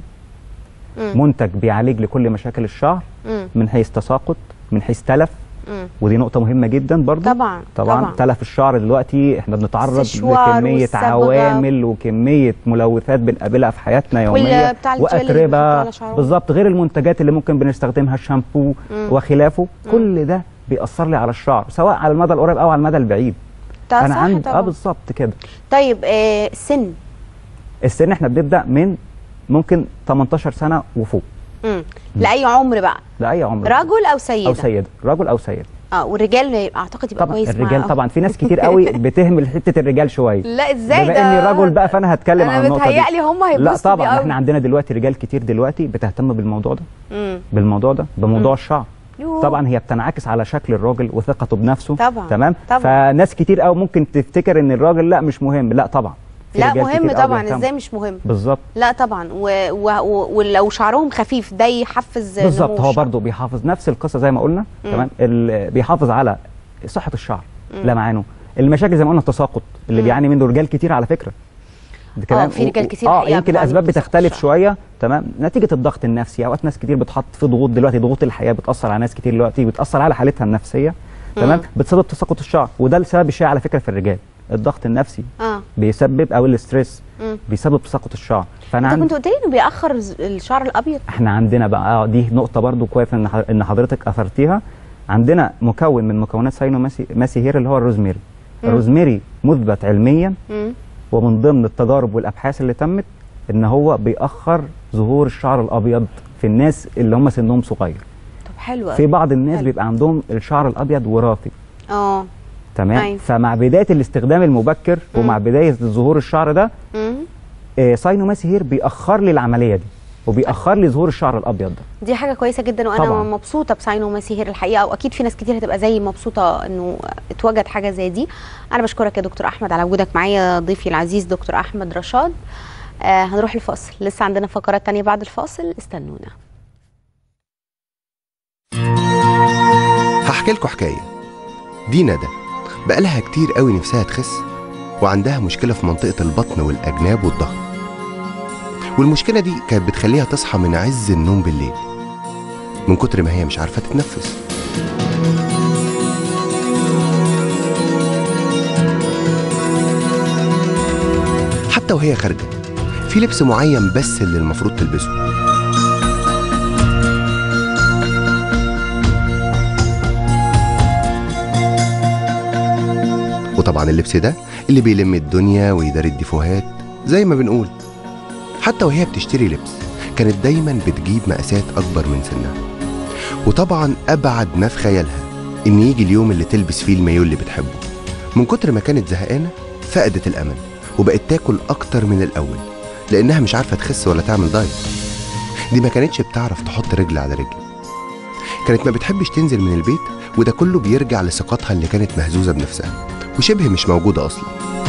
مم. منتج بيعالج لكل مشاكل الشعر مم. من حيث تساقط من حيث تلف مم. ودي نقطة مهمة جدا برضو طبعا طبعا, طبعا. تلف الشعر دلوقتي احنا بنتعرض السشوار لكمية والصبغة. عوامل وكمية ملوثات بنقابلها في حياتنا وال- يوميا بتاع الجل اللي بيحطوه وأتربة على شعرهم. بالظبط غير المنتجات اللي ممكن بنستخدمها الشامبو مم. وخلافه كل ده بيأثر لي على الشعر سواء على المدى القريب أو على المدى البعيد ده أنا صح عندي طبعا اه بالظبط كده طيب آه سن السن احنا بنبدأ من ممكن 18 سنة وفوق مم. لاي عمر بقى لأي عمر رجل او سيده أو سيدة رجل أو سيدة اه والرجال اعتقد يبقى طبعا كويس الرجال معاه. طبعا في ناس كتير قوي بتهمل حته الرجال شويه لا ازاي بما ده اني رجل بقى فانا هتكلم أنا عن النقطه دي متهيألي هم لا هيتبسطوا بيه طبعا قوي. احنا عندنا دلوقتي رجال كتير دلوقتي بتهتم بالموضوع ده مم. بالموضوع ده بموضوع الشعر يوه. طبعا هي بتنعكس على شكل الراجل وثقته بنفسه طبعا، تمام طبعا. فناس كتير قوي ممكن تفتكر ان الراجل لا مش مهم لا طبعا في لا رجال مهم كتير قوي طبعا بيهتموا. ازاي مش مهم بالظبط لا طبعا و... و... و... ولو شعرهم خفيف ده يحفز بالظبط نمو هو الشعر. برضه بيحافظ نفس القصه زي ما قلنا مم. تمام ال- بيحافظ على صحه الشعر مم. لمعانه المشاكل زي ما قلنا التساقط اللي مم. بيعاني منه رجال كتير على فكره ده كلام في رجال و- كتير اه حقيقة يمكن بتعاني الاسباب من تساقط بتختلف الشعر. شويه تمام نتيجه الضغط النفسي اوقات ناس كتير بتحط في ضغوط دلوقتي ضغوط الحياه بتاثر على ناس كتير دلوقتي بتاثر على حالتها النفسيه تمام مم. بتسبب تساقط الشعر وده السبب الشائع على فكره في الرجال الضغط النفسي اه بيسبب او الاستريس مم. بيسبب تساقط الشعر فانا انت عندي كنت قلت لي انه بيأخر ز- الشعر الابيض احنا عندنا بقى اه دي نقطة برضو كويس ان ح- ان حضرتك اثرتيها عندنا مكون من مكونات ساينو ماسي, ماسي هير اللي هو الروزميري مم. الروزميري مثبت علميا مم. ومن ضمن التجارب والابحاث اللي تمت ان هو بيأخر ظهور الشعر الابيض في الناس اللي هم سنهم صغير طب حلو في قوي بعض الناس حلو. بيبقى عندهم الشعر الابيض وراثي اه تمام أيوة. فمع بداية الاستخدام المبكر مم. ومع بداية ظهور الشعر ده مم. آه، ساينو ماسي هير بيأخر لي العملية دي وبيأخر لي ظهور الشعر الابيض ده دي حاجه كويسه جدا وانا طبعاً. مبسوطه بساينو ماسيهير الحقيقه واكيد في ناس كتير هتبقى زي مبسوطه انه اتوجد حاجه زي دي انا بشكرك يا دكتور احمد على وجودك معايا ضيفي العزيز دكتور احمد رشاد آه هنروح الفاصل لسه عندنا فقرات تانية بعد الفاصل استنونا هحكي لكم حكاية دي ندى بقالها كتير قوي نفسها تخس وعندها مشكلة في منطقة البطن والأجناب والظهر والمشكلة دي كانت بتخليها تصحى من عز النوم بالليل من كتر ما هي مش عارفة تتنفس حتى وهي خارجة في لبس معين بس اللي المفروض تلبسه وطبعا اللبس ده اللي بيلم الدنيا ويداري الديفوهات زي ما بنقول حتى وهي بتشتري لبس كانت دايما بتجيب مقاسات أكبر من سنها وطبعا أبعد ما في خيالها إن يجي اليوم اللي تلبس فيه المايو اللي بتحبه من كتر ما كانت زهقانة فقدت الأمل وبقت تاكل أكتر من الأول لأنها مش عارفة تخس ولا تعمل دايت دي ما كانتش بتعرف تحط رجل على رجل كانت ما بتحبش تنزل من البيت وده كله بيرجع لثقتها اللي كانت مهزوزة بنفسها وشبه مش موجودة أصلا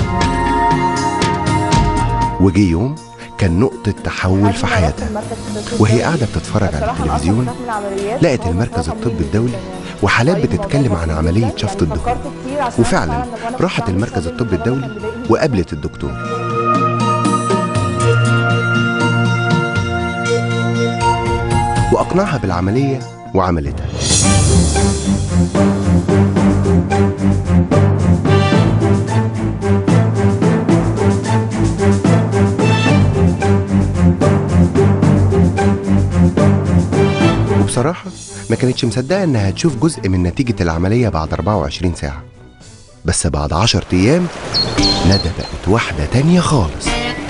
وجي يوم كان نقطة تحول في حياتها وهي قاعدة بتتفرج على التلفزيون لقت المركز الطبي الدولي وحالات بتتكلم عن عملية شفط الدهون وفعلا راحت المركز الطبي الدولي وقابلت الدكتور وأقنعها بالعملية وعملتها وبصراحة ما كانتش مصدقة إنها هتشوف جزء من نتيجة العملية بعد 24 ساعة بس بعد 10 أيام ندى بقت واحدة تانية خالص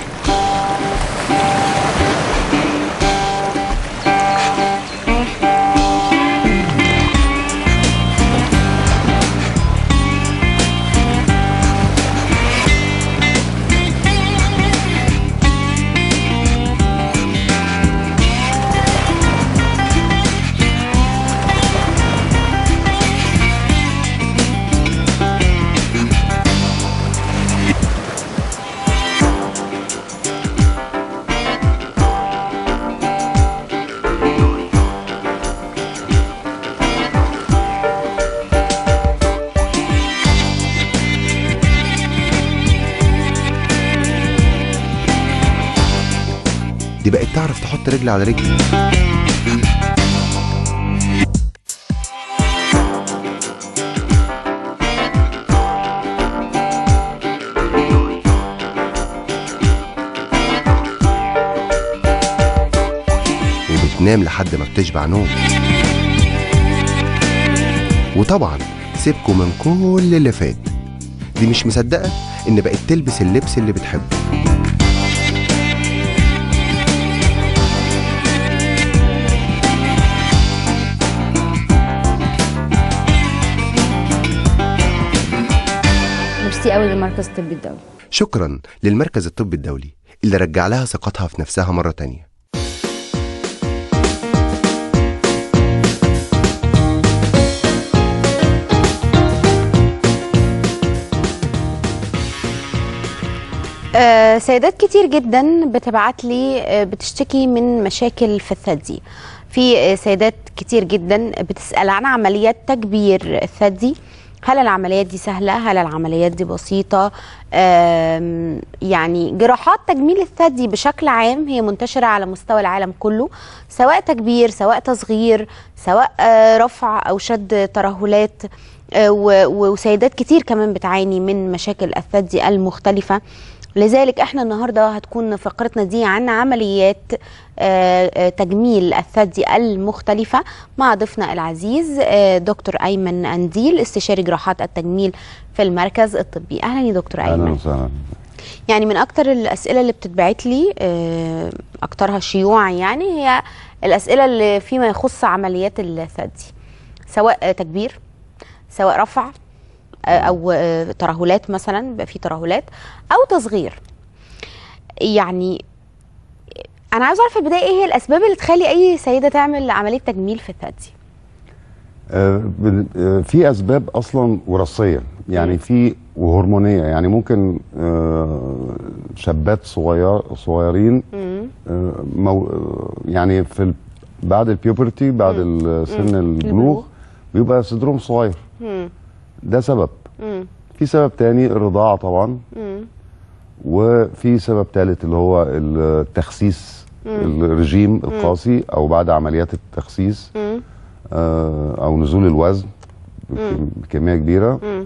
دي بقت تعرف تحط رجل على رجل وبتنام لحد ما بتشبع نوم وطبعا سيبكوا من كل اللي فات دي مش مصدقة إن بقت تلبس اللبس اللي بتحبه ميرسي قوي للمركز الطبي الدولي شكرا للمركز الطبي الدولي اللي رجع لها ثقتها في نفسها مرة تانية آه، سيدات كتير جدا بتبعت لي آه، بتشتكي من مشاكل في الثدي في آه، سيدات كتير جدا بتسأل عن عمليات تكبير الثدي هل العمليات دي سهلة؟ هل العمليات دي بسيطة؟ آم، يعني جراحات تجميل الثدي بشكل عام هي منتشرة على مستوى العالم كله سواء تكبير سواء تصغير سواء آه، رفع أو شد ترهلات آه، و- وسيدات كتير كمان بتعاني من مشاكل الثدي المختلفة لذلك احنا النهارده هتكون فقرتنا دي عن عمليات آه، آه، تجميل الثدي المختلفه مع ضيفنا العزيز آه، دكتور ايمن انديل استشاري جراحات التجميل في المركز الطبي اهلا يا دكتور اهلا ايمن وسهلا يعني من اكتر الاسئله اللي بتتبعت لي آه، اكترها شيوعا يعني هي الاسئله اللي فيما يخص عمليات الثدي سواء آه، تكبير سواء رفع آه، او آه، ترهلات مثلا بيبقى في ترهلات او تصغير يعني انا عايزه اعرف في البدايه ايه هي الاسباب اللي تخلي اي سيده تعمل عمليه تجميل في الثدي آه، بن- آه، في اسباب اصلا وراثيه يعني في وهرمونيه يعني ممكن آه، شابات صغير صغيرين مم. آه، مو آه، يعني في ال- بعد البيوبرتي بعد ال- سن البلوغ. البلوغ بيبقى صدرهم صغير مم. ده سبب مم. في سبب تاني الرضاعه طبعا مم. وفي سبب ثالث اللي هو التخسيس الرجيم القاسي او بعد عمليات التخسيس مم. آه، او نزول الوزن بكم- بكميه كبيره مم.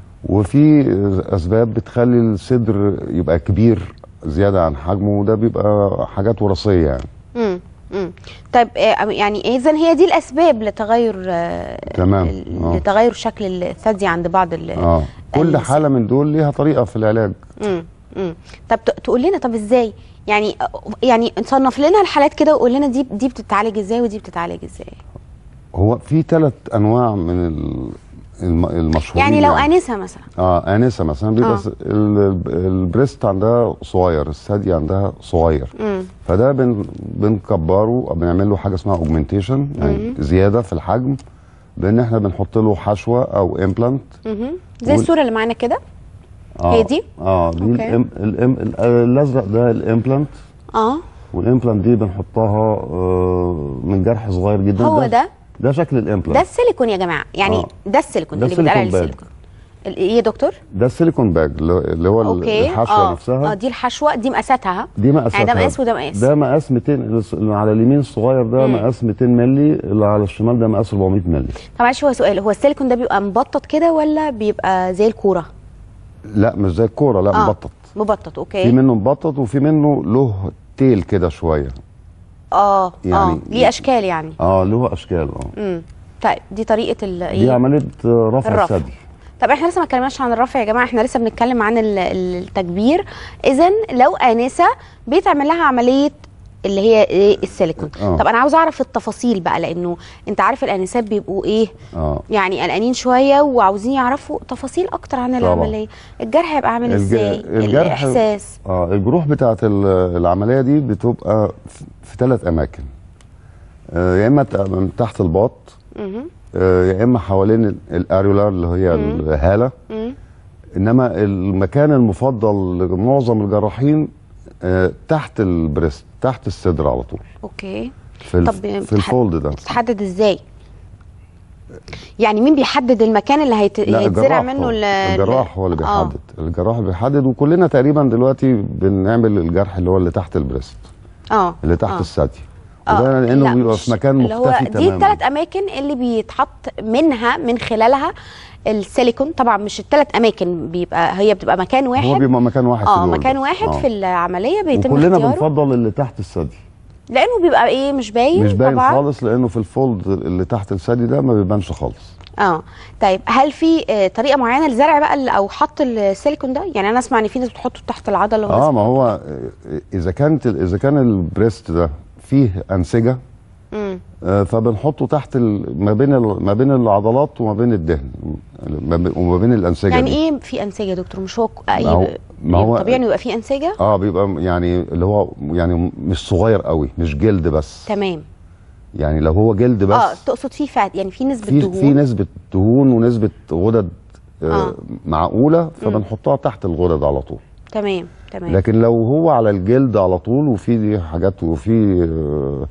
وفي اسباب بتخلي الصدر يبقى كبير زياده عن حجمه وده بيبقى حاجات وراثيه يعني مم. مم. طيب آه، يعني اذا هي دي الاسباب لتغير آه، تمام. ال- آه. لتغير شكل الثدي عند بعض ال اه كل النساء. حاله من دول ليها طريقه في العلاج مم. مم. طب ت- تقول لنا طب ازاي يعني يعني نصنف لنا الحالات كده وقول لنا دي دي بتتعالج ازاي ودي بتتعالج ازاي هو في ثلاث انواع من ال- الم- المشهورين يعني لو انسه مثلا اه انسه مثلا بيبقى آه. س- ال- البريست عندها صغير الثدي عندها صغير مم. فده بن بنكبره أو بنعمل له حاجه اسمها اوجمنتيشن يعني زياده في الحجم بان احنا بنحط له حشوه او امبلانت مهم. زي وال- الصوره اللي معانا كده آه هي دي؟ اه دي أوكي. الإم الإم ال- الازرق ده الامبلانت اه والامبلانت دي بنحطها آه من جرح صغير جدا هو ده ده شكل ده الامبلانت السيليكون يا جماعه يعني آه. ده السيليكون ده اللي بيتقال عليه السيليكون باج. السيليكون ال- ايه يا دكتور ده السيليكون باج اللي هو- اللي هو اوكي الحشوه اه نفسها اه دي الحشوه دي مقاساتها دي مقاساتها يعني ده مقاس وده مقاس ده مقاس 200 اللي على اليمين الصغير ده مم. مقاس 200 مللي اللي على الشمال ده مقاس 400 مللي طب معلش هو سؤال هو السيليكون ده بيبقى مبطط كده ولا بيبقى زي الكوره لا مش زي الكوره لا آه. مبطط مبطط في اوكي منه مبطط وفي منه له تيل كده شويه اه اه يعني- ليه اشكال يعني اه له اشكال اه امم طيب دي طريقه ال دي ايه عمليه آه، رفع الرفع. الثدي طب احنا لسه ما اتكلمناش عن الرفع يا جماعه احنا لسه بنتكلم عن ال- التكبير اذا لو انسه بيتعمل لها عمليه اللي هي ايه السيليكون آه. طب انا عاوز اعرف التفاصيل بقى لانه انت عارف الانسات بيبقوا ايه اه يعني قلقانين شويه وعاوزين يعرفوا تفاصيل اكتر عن طبعا. العمليه الجرح هيبقى عامل الج- ازاي الجرح- الاحساس اه الجروح بتاعت ال- العمليه دي بتبقى في- في ثلاث اماكن آه يا اما ت- من تحت الباط مهم. آه يا اما حوالين ال- الاريولار اللي هي الهاله مم. انما المكان المفضل لمعظم الجراحين آه تحت البريست تحت الصدر على طول اوكي في الف طب في الفولد ده بتتحدد ازاي يعني مين بيحدد المكان اللي هيت... لا هيتزرع الجراح منه هو ال- الجراح هو اللي آه. بيحدد الجراح اللي بيحدد وكلنا تقريبا دلوقتي بنعمل الجرح اللي هو اللي تحت البريست اه اللي تحت آه. الثدي آه، وده لانه لا، بيبقى مش- في مكان اللي هو مختفي دي تماما الثلاث اماكن اللي بيتحط منها من خلالها السيليكون طبعا مش الثلاث اماكن بيبقى هي بتبقى مكان واحد هو بيبقى مكان واحد في اه دول مكان بس. واحد آه. في العمليه بيتم وكلنا اختياره بنفضل اللي تحت الثدي لانه بيبقى ايه مش باين مش باين طبعا خالص لانه في الفولد اللي تحت الثدي ده ما بيبانش خالص اه طيب هل في آه، طريقه معينه لزرع بقى ال- او حط السيليكون ده يعني انا اسمع ان في ناس بتحطه تحت العضله وناس اه ما هو آه، اذا كانت اذا كان البريست ده فيه انسجه مم. آه، فبنحطه تحت ال- ما بين ال- ما بين العضلات وما بين الدهن ما بين- وما بين الانسجه يعني دي. ايه في انسجه يا دكتور مش هو ك- اي ما هو- ما هو- طبيعي انه يبقى في انسجه اه بيبقى يعني اللي هو يعني مش صغير قوي مش جلد بس تمام يعني لو هو جلد بس اه تقصد في فات يعني في نسبه في دهون في نسبه دهون ونسبه غدد آه آه. معقوله فبنحطها تحت الغدد على طول تمام تمام لكن لو هو على الجلد على طول وفي دي حاجات وفي آه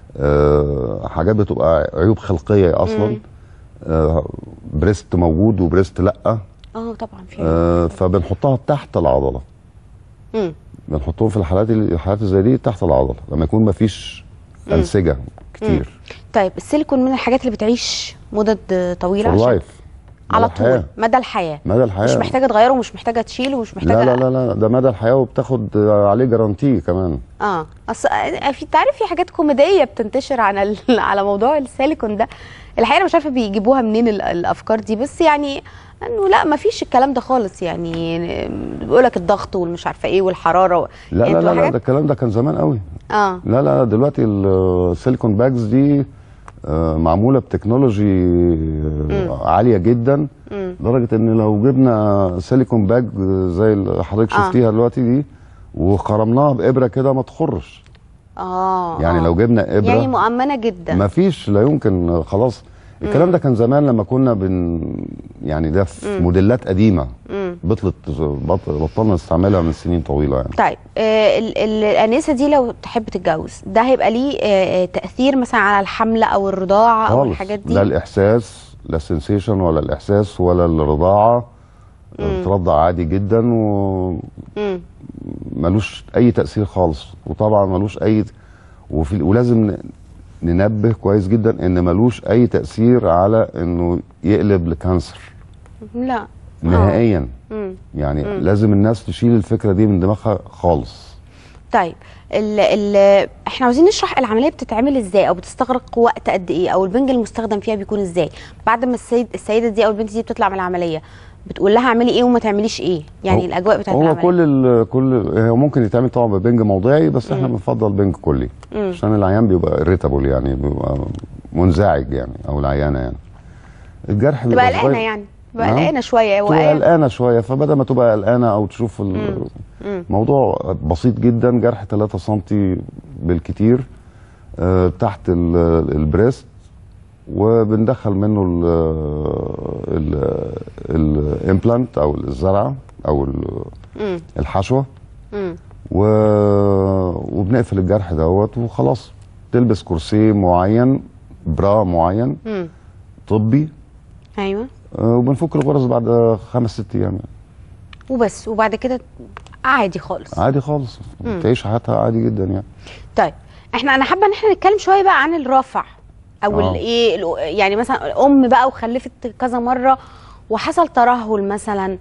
آه حاجات بتبقى عيوب خلقيه اصلا آه بريست موجود وبريست لا اه طبعا في آه فبنحطها تحت العضله مم. بنحطهم في الحالات اللي- الحالات زي دي تحت العضله لما يكون ما فيش انسجه كتير طيب السيليكون من الحاجات اللي بتعيش مدد طويله فور عشان لايف على طول مدى الحياه مدى الحياه مش محتاجه تغيره ومش محتاجه تشيله ومش محتاجه لا لا لا لا ده مدى الحياه وبتاخد عليه جارانتي كمان اه اصل آه، في تعرف في حاجات كوميديه بتنتشر عن ال... على موضوع السيليكون ده الحقيقه أنا مش عارفه بيجيبوها منين ال- الافكار دي بس يعني انه لا ما فيش الكلام ده خالص يعني بيقول لك الضغط والمش عارفه ايه والحراره و... لا يعني لا بتبقى لا, لا حاجات- ده الكلام ده كان زمان قوي اه لا لا دلوقتي السيليكون باجز دي آه، معموله بتكنولوجي آه، عاليه جدا لدرجه ان لو جبنا سيليكون باج زي اللي حضرتك آه. شفتيها دلوقتي دي وخرمناها بابره كده ما تخرش اه يعني آه. لو جبنا ابره يعني مؤمنه جدا ما فيش لا يمكن آه، خلاص الكلام ده كان زمان لما كنا بن يعني ده في موديلات قديمه بطلت بط- بطلنا نستعملها من سنين طويله يعني طيب آه ال- ال- الانسه دي لو تحب تتجوز ده هيبقى ليه آه آه، تاثير مثلا على الحمله او الرضاعه او خالص الحاجات لا دي الاحساس لا السنسيشن ولا الاحساس ولا الرضاعه بترضع عادي جدا مم. وملوش اي تاثير خالص وطبعا ملوش اي وفي ولازم ن- ننبه كويس جدا ان ملوش اي تاثير على انه يقلب لكانسر لا نهائيا مم. يعني لازم الناس تشيل الفكره دي من دماغها خالص طيب ال ال احنا عاوزين نشرح العمليه بتتعمل ازاي او بتستغرق وقت قد ايه او البنج المستخدم فيها بيكون ازاي بعد ما السيد السيده دي او البنت دي بتطلع من العمليه بتقول لها اعملي ايه وما تعمليش ايه يعني هو- الاجواء بتاعت هو العمليه كل ال كل هو ممكن يتعمل طبعا ببنج موضعي بس احنا بنفضل بنج كلي عشان العيان بيبقى irritable يعني بيبقى منزعج يعني او العيانه يعني الجرح تبقى بيبقى قلقانه صغير. يعني تبقى نعم. قلقانه شويه هو تبقى قلقان. قلقانه شويه فبدل ما تبقى قلقانه او تشوف الموضوع بسيط جدا جرح 3 سم بالكتير آه، تحت ال- البريست وبندخل منه الامبلانت او الزرعه او ال- مم. الحشوه مم. و... وبنقفل الجرح دوت وخلاص تلبس كرسي معين برا معين مم. طبي ايوه آه، وبنفك الغرز بعد خمس ست ايام يعني. وبس وبعد كده عادي خالص عادي خالص تعيش حياتها عادي جدا يعني طيب احنا انا حابه ان احنا نتكلم شويه بقى عن الرافع او آه. الايه الأ- يعني مثلا ام بقى وخلفت كذا مره وحصل ترهل مثلا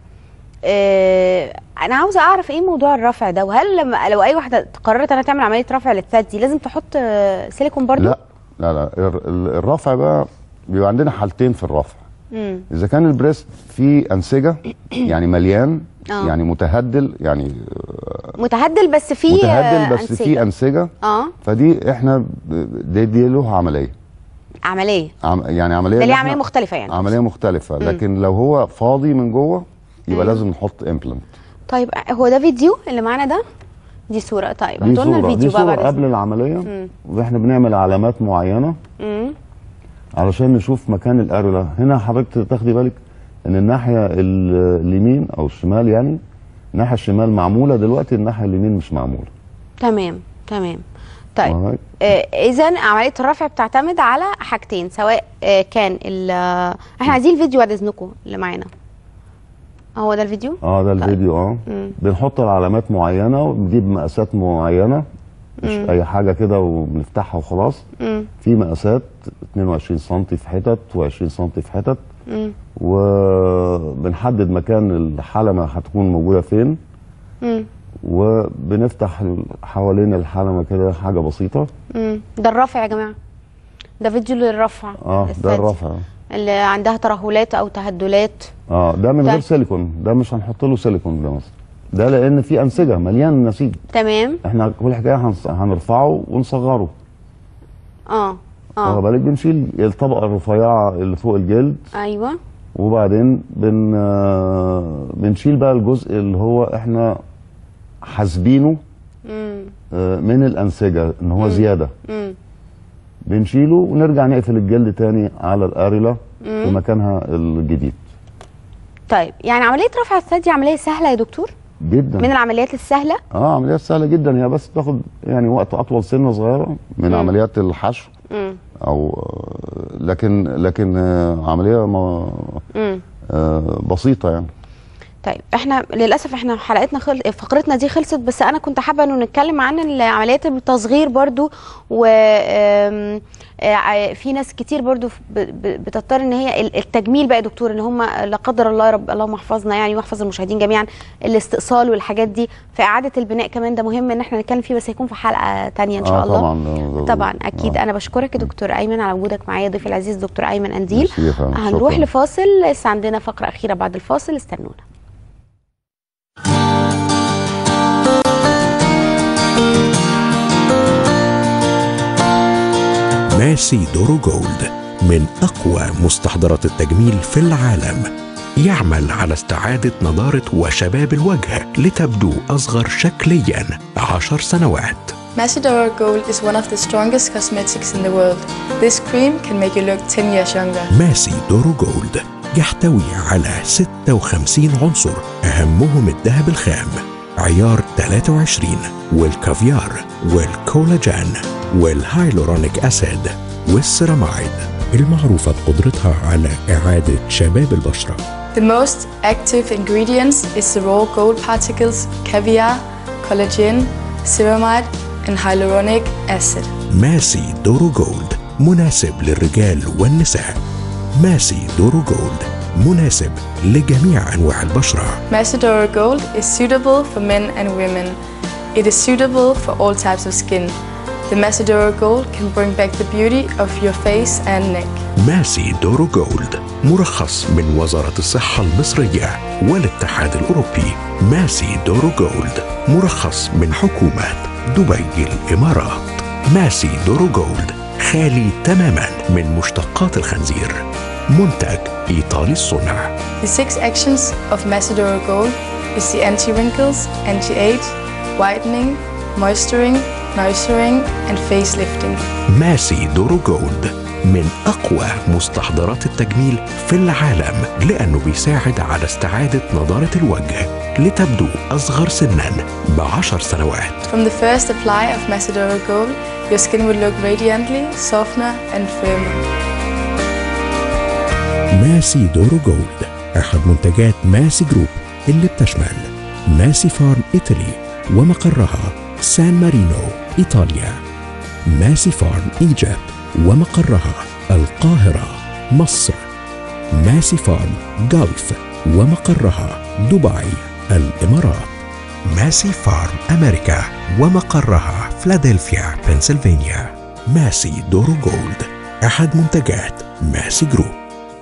اه انا عاوزه اعرف ايه موضوع الرفع ده وهل لما لو اي واحده قررت انها تعمل عمليه رفع للثدي لازم تحط آه، سيليكون برضو لا لا لا الر- ال- الرفع بقى بيبقى عندنا حالتين في الرفع مم. اذا كان البريست فيه انسجه يعني مليان آه. يعني متهدل يعني متهدل بس فيه متهدل آه، بس أنسجة. فيه انسجه اه فدي احنا ب- دي, دي له عمليه عمليه عم يعني عمليه ده اللي ليه إحنا- عمليه مختلفه يعني عمليه مختلفه لكن لو هو فاضي من جوه يبقى لازم نحط امبلانت طيب هو ده فيديو اللي معانا ده دي صوره طيب دي هاتوا لنا صوره الفيديو دي بقى صوره بعد قبل إذنك. العمليه واحنا بنعمل علامات معينه مم. علشان نشوف مكان الاريولا هنا حضرتك تاخدي بالك ان الناحيه ال- اليمين او الشمال يعني الناحيه الشمال معموله دلوقتي الناحيه اليمين مش معموله تمام تمام طيب وهي- اذا عمليه الرفع بتعتمد على حاجتين سواء آه، كان ال- آه، احنا عايزين الفيديو بعد اذنكم اللي معانا هو ده الفيديو اه ده طيب. الفيديو اه مم. بنحط العلامات معينه وبنجيب مقاسات معينه مش اي حاجه كده وبنفتحها وخلاص مم. في مقاسات 22 سم في حتت و20 سم في حتت مم. وبنحدد مكان الحلمه هتكون موجوده فين مم. وبنفتح حوالين الحلمه كده حاجه بسيطه مم. ده الرفع يا جماعه ده فيديو للرفع اه الثدي. ده الرفع اللي عندها ترهلات او تهدلات اه ده من طيب. غير سيليكون ده مش هنحط له سيليكون ده مثلا ده لان في انسجه مليان نسيج تمام احنا كل حكايه هنص- هنرفعه ونصغره اه واخد اه بالك بنشيل الطبقه الرفيعه اللي فوق الجلد ايوه وبعدين بن آه، بنشيل بقى الجزء اللي هو احنا حاسبينه مم. آه، من الانسجه ان هو زياده مم. بنشيله ونرجع نقفل الجلد تاني على الاريلا في مكانها الجديد طيب يعني عمليه رفع الثدي عمليه سهله يا دكتور جدا من العمليات السهله اه عمليات سهله جدا هي بس بتاخد يعني وقت اطول سنه صغيره من مم. عمليات الحشو مم. او آه، لكن لكن آه، عمليه ما مم. آه، بسيطه يعني طيب احنا للاسف احنا حلقتنا خل... فقرتنا دي خلصت بس انا كنت حابه انه نتكلم عن العمليات التصغير برضو و آم، آه، في ناس كتير برضو ب- ب- بتضطر ان هي ال- التجميل بقى يا دكتور ان هم لا قدر الله يا رب اللهم احفظنا يعني واحفظ المشاهدين جميعا الاستئصال والحاجات دي في اعاده البناء كمان ده مهم ان احنا نتكلم فيه بس هيكون في حلقه تانية ان شاء آه الله طبعا آه، طبعا اكيد آه. انا بشكرك يا دكتور ايمن على وجودك معايا ضيفي العزيز دكتور ايمن انديل ميرسي يا فندم، هنروح شكراً. لفاصل لسه عندنا فقره اخيره بعد الفاصل استنونا ماسي دورو جولد من أقوى مستحضرات التجميل في العالم يعمل على استعادة نضارة وشباب الوجه لتبدو أصغر شكليا عشر سنوات Macedora Gold is one of the strongest cosmetics in the world. This cream can make you look 10 years younger. ماسي دورو جولد يحتوي على 56 عنصر أهمهم الذهب الخام عيار 23 والكافيار والكولاجين والهايلورونيك أسيد والسيراميد المعروفة بقدرتها على إعادة شباب البشرة The most active ingredients is the raw gold particles, caviar, collagen, ceramide, and hyaluronic acid. ماسي دورو جولد مناسب للرجال والنساء ماسي دورو جولد مناسب لجميع أنواع البشرة Macedora Gold is suitable for men and women. It is suitable for all types of skin. The Macedora Gold can bring back the beauty of your face and neck. ماسي دورو جولد مرخص من وزارة الصحة المصرية والاتحاد الأوروبي ماسي دورو جولد مرخص من حكومة دبي الإمارات ماسي دورو جولد خالي تماما من مشتقات الخنزير منتج إيطالي الصنع The six actions of Macedora Gold is the anti-wrinkles, anti-age, whitening, moisturing, nourishing, and facelifting. ماسي دورو جولد من أقوى مستحضرات التجميل في العالم لأنه بيساعد على استعادة نضارة الوجه لتبدو أصغر سنا بعشر سنوات From the first apply of Macedora Gold, your skin will look radiantly, softer, and firmer. ماسي دورو جولد أحد منتجات ماسي جروب اللي بتشمل ماسي فارم إيطالي ومقرها سان مارينو إيطاليا ماسي فارم إيجيبت ومقرها القاهرة مصر ماسي فارم جلف ومقرها دبي الإمارات ماسي فارم أمريكا ومقرها فلادلفيا بنسلفانيا ماسي دورو جولد أحد منتجات ماسي جروب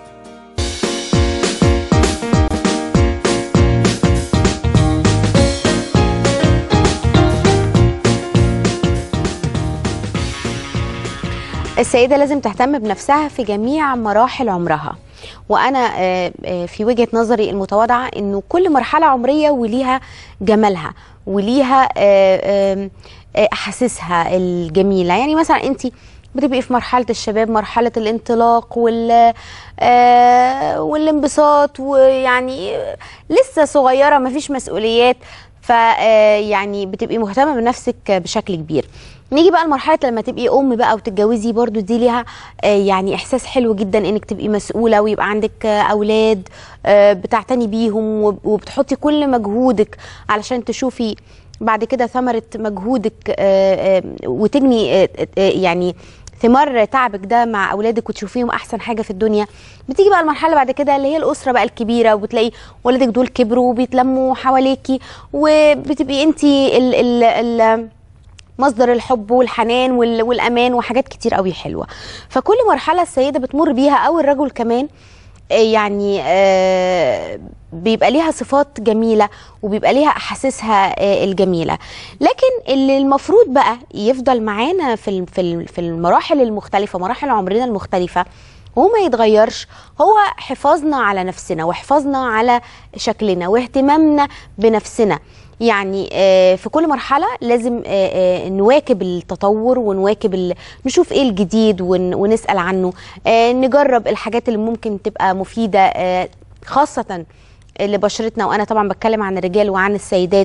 السيدة لازم تهتم بنفسها في جميع مراحل عمرها وانا آه، آه، في وجهة نظري المتواضعة انه كل مرحلة عمرية وليها جمالها وليها آه، آم، آه، احاسيسها الجميلة يعني مثلا انت بتبقي في مرحلة الشباب مرحلة الانطلاق وال آه، والانبساط ويعني لسه صغيرة مفيش مسؤوليات ف آه، يعني بتبقي مهتمة بنفسك بشكل كبير نيجي بقى لمرحله لما تبقي ام بقى وتتجوزي برضو دي ليها آه، يعني احساس حلو جدا انك تبقي مسؤوله ويبقى عندك آه، اولاد آه، بتعتني بيهم وب- وبتحطي كل مجهودك علشان تشوفي بعد كده ثمره مجهودك آه، آه، وتجني آه، آه، يعني ثمار تعبك ده مع اولادك وتشوفيهم احسن حاجه في الدنيا بتيجي بقى المرحله بعد كده اللي هي الاسره بقى الكبيره وبتلاقي ولادك دول كبروا وبيتلموا حواليكي وبتبقي انت ال ال ال مصدر الحب والحنان وال- والامان وحاجات كتير قوي حلوه فكل مرحله السيده بتمر بيها او الرجل كمان آه، يعني آه، بيبقى ليها صفات جميله وبيبقى ليها احاسيسها آه، الجميله لكن اللي المفروض بقى يفضل معانا في الم- في الم- في المراحل المختلفه مراحل عمرنا المختلفه وما يتغيرش هو حفاظنا على نفسنا وحفاظنا على شكلنا واهتمامنا بنفسنا يعني آه، في كل مرحله لازم آه، آه، نواكب التطور ونواكب ال... نشوف ايه الجديد ون... ونسال عنه آه، نجرب الحاجات اللي ممكن تبقى مفيده آه، خاصه لبشرتنا وانا طبعا بتكلم عن الرجال وعن السيدات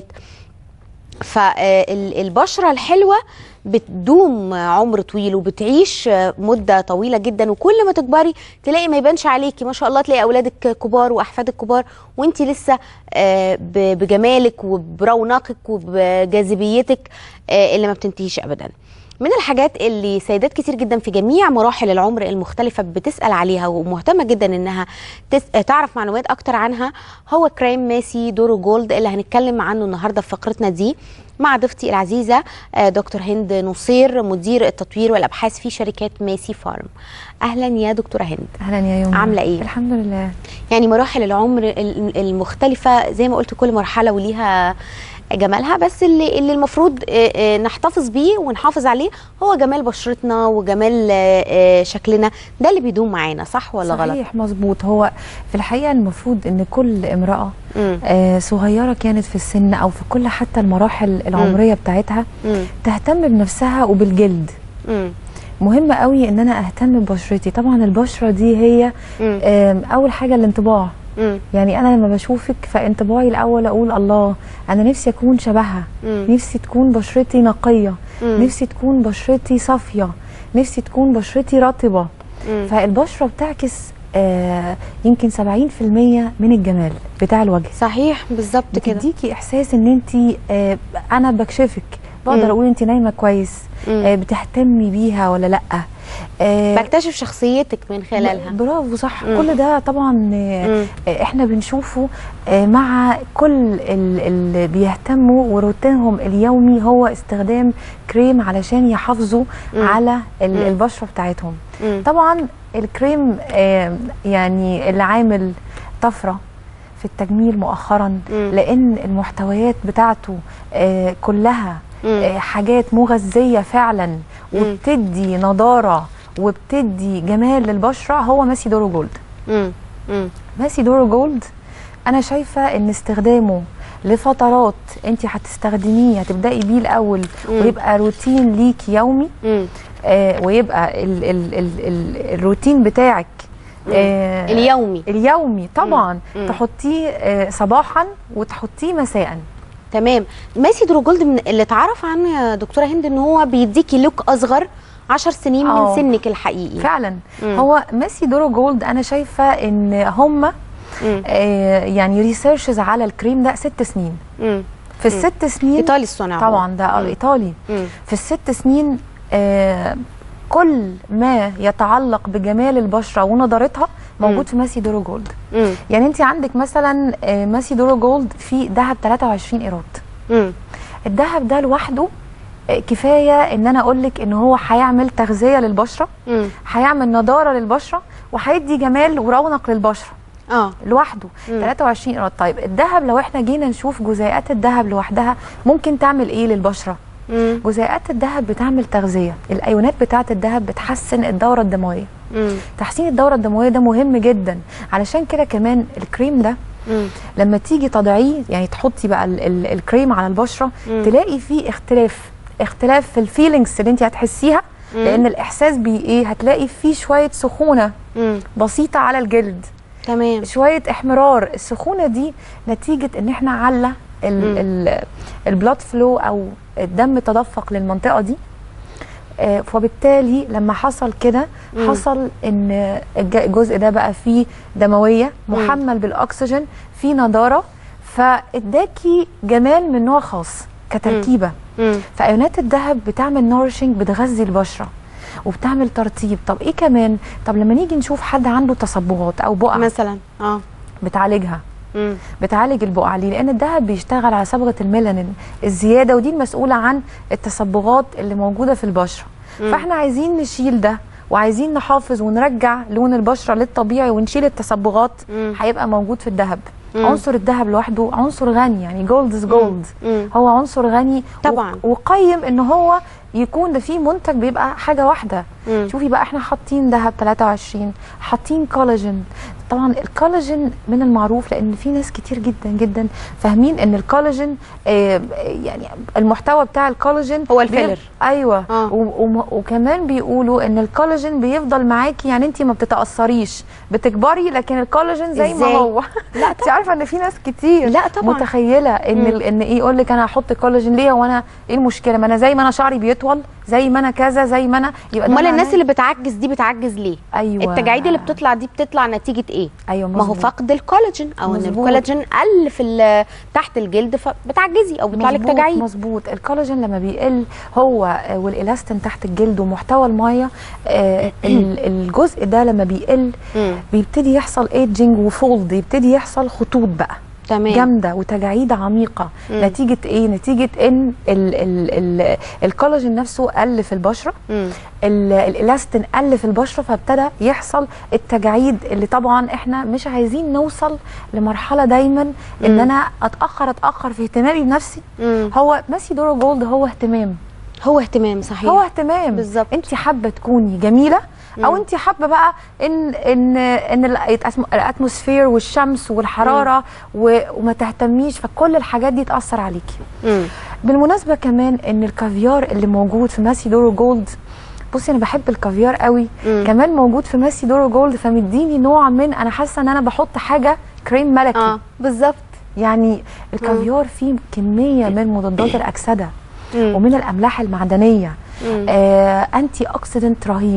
فالبشرة الحلوة بتدوم عمر طويل وبتعيش مدة طويلة جدا وكل ما تكبري تلاقي ما يبانش عليكي ما شاء الله تلاقي أولادك كبار وأحفادك كبار وانت لسه آه، ب- بجمالك وبرونقك وبجاذبيتك آه، اللي ما بتنتهيش أبدا من الحاجات اللي سيدات كتير جدا في جميع مراحل العمر المختلفة بتسأل عليها ومهتمة جدا انها تس... تعرف معلومات اكتر عنها هو كريم ماسي دورو جولد اللي هنتكلم عنه النهارده في فقرتنا دي مع ضيفتي العزيزة آه، دكتور هند نصير مدير التطوير والابحاث في شركات ماسي فارم اهلا يا دكتورة هند اهلا يا يوم عاملة إيه؟ الحمد لله يعني مراحل العمر ال- المختلفة زي ما قلت كل مرحلة وليها جمالها بس اللي اللي المفروض آه، آه، نحتفظ بيه ونحافظ عليه هو جمال بشرتنا وجمال آه، آه، شكلنا ده اللي بيدوم معانا صح ولا غلط؟ صحيح مظبوط هو في الحقيقه المفروض ان كل امراه مم. آه صغيره كانت في السن او في كل حتى المراحل العمريه بتاعتها مم. تهتم بنفسها وبالجلد مم. مهم قوي ان انا اهتم ببشرتي طبعا البشره دي هي مم. آم، اول حاجه الانطباع مم. يعني انا لما بشوفك فانطباعي الاول اقول الله انا نفسي اكون شبهها مم. نفسي تكون بشرتي نقيه مم. نفسي تكون بشرتي صافيه نفسي تكون بشرتي رطبه مم. فالبشره بتعكس آه يمكن 70% من الجمال بتاع الوجه صحيح بالظبط كده بتديكي احساس ان انت آه انا بكشفك مم. بقدر اقول انت نايمه كويس مم. آه بتهتمي بيها ولا لا آه بكتشف شخصيتك من خلالها برافو صح مم. كل ده طبعا آه، مم. آه، احنا بنشوفه آه، مع كل ال- اللي بيهتموا وروتينهم اليومي هو استخدام كريم علشان يحافظوا مم. على ال- مم. البشره بتاعتهم مم. طبعا الكريم آه، يعني اللي عامل طفره في التجميل مؤخرا مم. لان المحتويات بتاعته آه، كلها مم. آه، حاجات مغذيه فعلا مم. وبتدي نضاره وبتدي جمال للبشره هو ماسي دورو جولد مم. مم. ماسي دورو جولد انا شايفه ان استخدامه لفترات انت هتستخدميه هتبداي بيه الاول مم. ويبقى روتين ليك يومي مم. آه ويبقى ال ال ال ال الروتين بتاعك آه اليومي اليومي طبعا مم. تحطيه آه صباحا وتحطيه مساء تمام ماسي درو جولد من اللي اتعرف عنه يا دكتوره هند ان هو بيديكي لوك اصغر 10 سنين من آه. سنك الحقيقي فعلا مم. هو ماسي دورو جولد انا شايفه ان هم مم. آه يعني ريسيرشز على الكريم ده ست سنين مم. في الست سنين ايطالي الصنع هو. طبعا ده مم. ايطالي مم. في الست سنين آه كل ما يتعلق بجمال البشره ونضارتها موجود في ماسي دورو جولد مم. يعني انت عندك مثلا آه ماسي دورو جولد في ذهب 23 ايراد مم. الذهب ده لوحده آه، كفايه ان انا اقول لك ان هو هيعمل تغذيه للبشره مم. هيعمل نضاره للبشره وهيدي جمال ورونق للبشره اه لوحده مم. 23 ايراد طيب الذهب لو احنا جينا نشوف جزيئات الذهب لوحدها ممكن تعمل ايه للبشره مم. جزيئات الذهب بتعمل تغذيه الايونات بتاعه الذهب بتحسن الدوره الدمويه مم. تحسين الدوره الدمويه ده مهم جدا علشان كده كمان الكريم ده مم. لما تيجي تضعيه يعني تحطي بقى ال ال الكريم على البشره مم. تلاقي فيه اختلاف اختلاف في الفيلينجز اللي انت هتحسيها مم. لان الاحساس بي ايه هتلاقي فيه شويه سخونه مم. بسيطه على الجلد تمام شويه احمرار السخونه دي نتيجه ان احنا علّى مم. البلاد فلو او الدم تدفق للمنطقه دي آه، فبالتالي لما حصل كده مم. حصل ان الج- الجزء ده بقى فيه دمويه مم. محمل بالاكسجين فيه نضاره فاداكي جمال من نوع خاص كتركيبه مم. فايونات الذهب بتعمل نورشنج بتغذي البشره وبتعمل ترطيب طب ايه كمان طب لما نيجي نشوف حد عنده تصبغات او بقع مثلا اه بتعالجها مم. بتعالج البقع ليه لان الذهب بيشتغل على صبغه الميلانين الزياده ودي المسؤوله عن التصبغات اللي موجوده في البشره مم. فاحنا عايزين نشيل ده وعايزين نحافظ ونرجع لون البشره للطبيعي ونشيل التصبغات مم. هيبقى موجود في الذهب مم. عنصر الذهب لوحده عنصر غني يعني جولد از جولد مم. هو عنصر غني طبعاً. وق- وقيم ان هو يكون ده فيه منتج بيبقى حاجه واحده مم. شوفي بقى احنا حاطين ذهب 23 حاطين كولاجين طبعا الكولاجين من المعروف لان في ناس كتير جدا جدا فاهمين ان الكولاجين آه يعني المحتوى بتاع الكولاجين هو الفيلر. بيف- ايوه آه. و- وم- وكمان بيقولوا ان الكولاجين بيفضل معاكي يعني انت ما بتتاثريش بتكبري لكن الكولاجين زي ما إزاي؟ هو لا انت عارفه ان في ناس كتير لا طبعاً. متخيله ان مم. ال- ان ايه يقول لك انا هحط كولاجين ليه وانا ايه المشكله ما انا زي ما انا شعري بيطول زي ما انا كذا زي ما انا يبقى ده امال الناس معناه- اللي بتعجز دي بتعجز ليه ايوه التجاعيد اللي بتطلع دي بتطلع نتيجه ايه ايوه ما هو مظبوط. فقد الكولاجين او ان مظبوط. الكولاجين قل في ال- تحت الجلد فبتعجزي او بيطلع لك مظبوط- تجاعيد مظبوط الكولاجين لما بيقل هو آه، والالاستين تحت الجلد ومحتوى الميه آه، ال- الجزء ده لما بيقل مم. بيبتدي يحصل ايدجنج وفولد يبتدي يحصل خطوط بقى تمام جامده وتجاعيد عميقه مم. نتيجه ايه نتيجه ان ال ال ال الكولاجين نفسه قل في البشره مم. ال- الالاستين قل في البشره فابتدى يحصل التجاعيد اللي طبعا احنا مش عايزين نوصل لمرحله دايما ان مم. انا اتاخر اتاخر في اهتمامي بنفسي مم. هو ماسي دورو جولد هو اهتمام هو اهتمام صحيح هو اهتمام بالظبط. انت حابه تكوني جميله او مم. انت حابه بقى ان ان ان ال- الأتم- الاتموسفير والشمس والحراره و- وما تهتميش فكل الحاجات دي تاثر عليكي مم. بالمناسبه كمان ان الكافيار اللي موجود في ماسي دورو جولد بصي انا بحب الكافيار قوي مم. كمان موجود في ماسي دورو جولد فمديني نوع من انا حاسه ان انا بحط حاجه كريم ملكي اه بالظبط يعني الكافيار فيه كميه من مضادات الاكسده مم. ومن الاملاح المعدنيه مم. آه انتي اوكسيدنت رهيب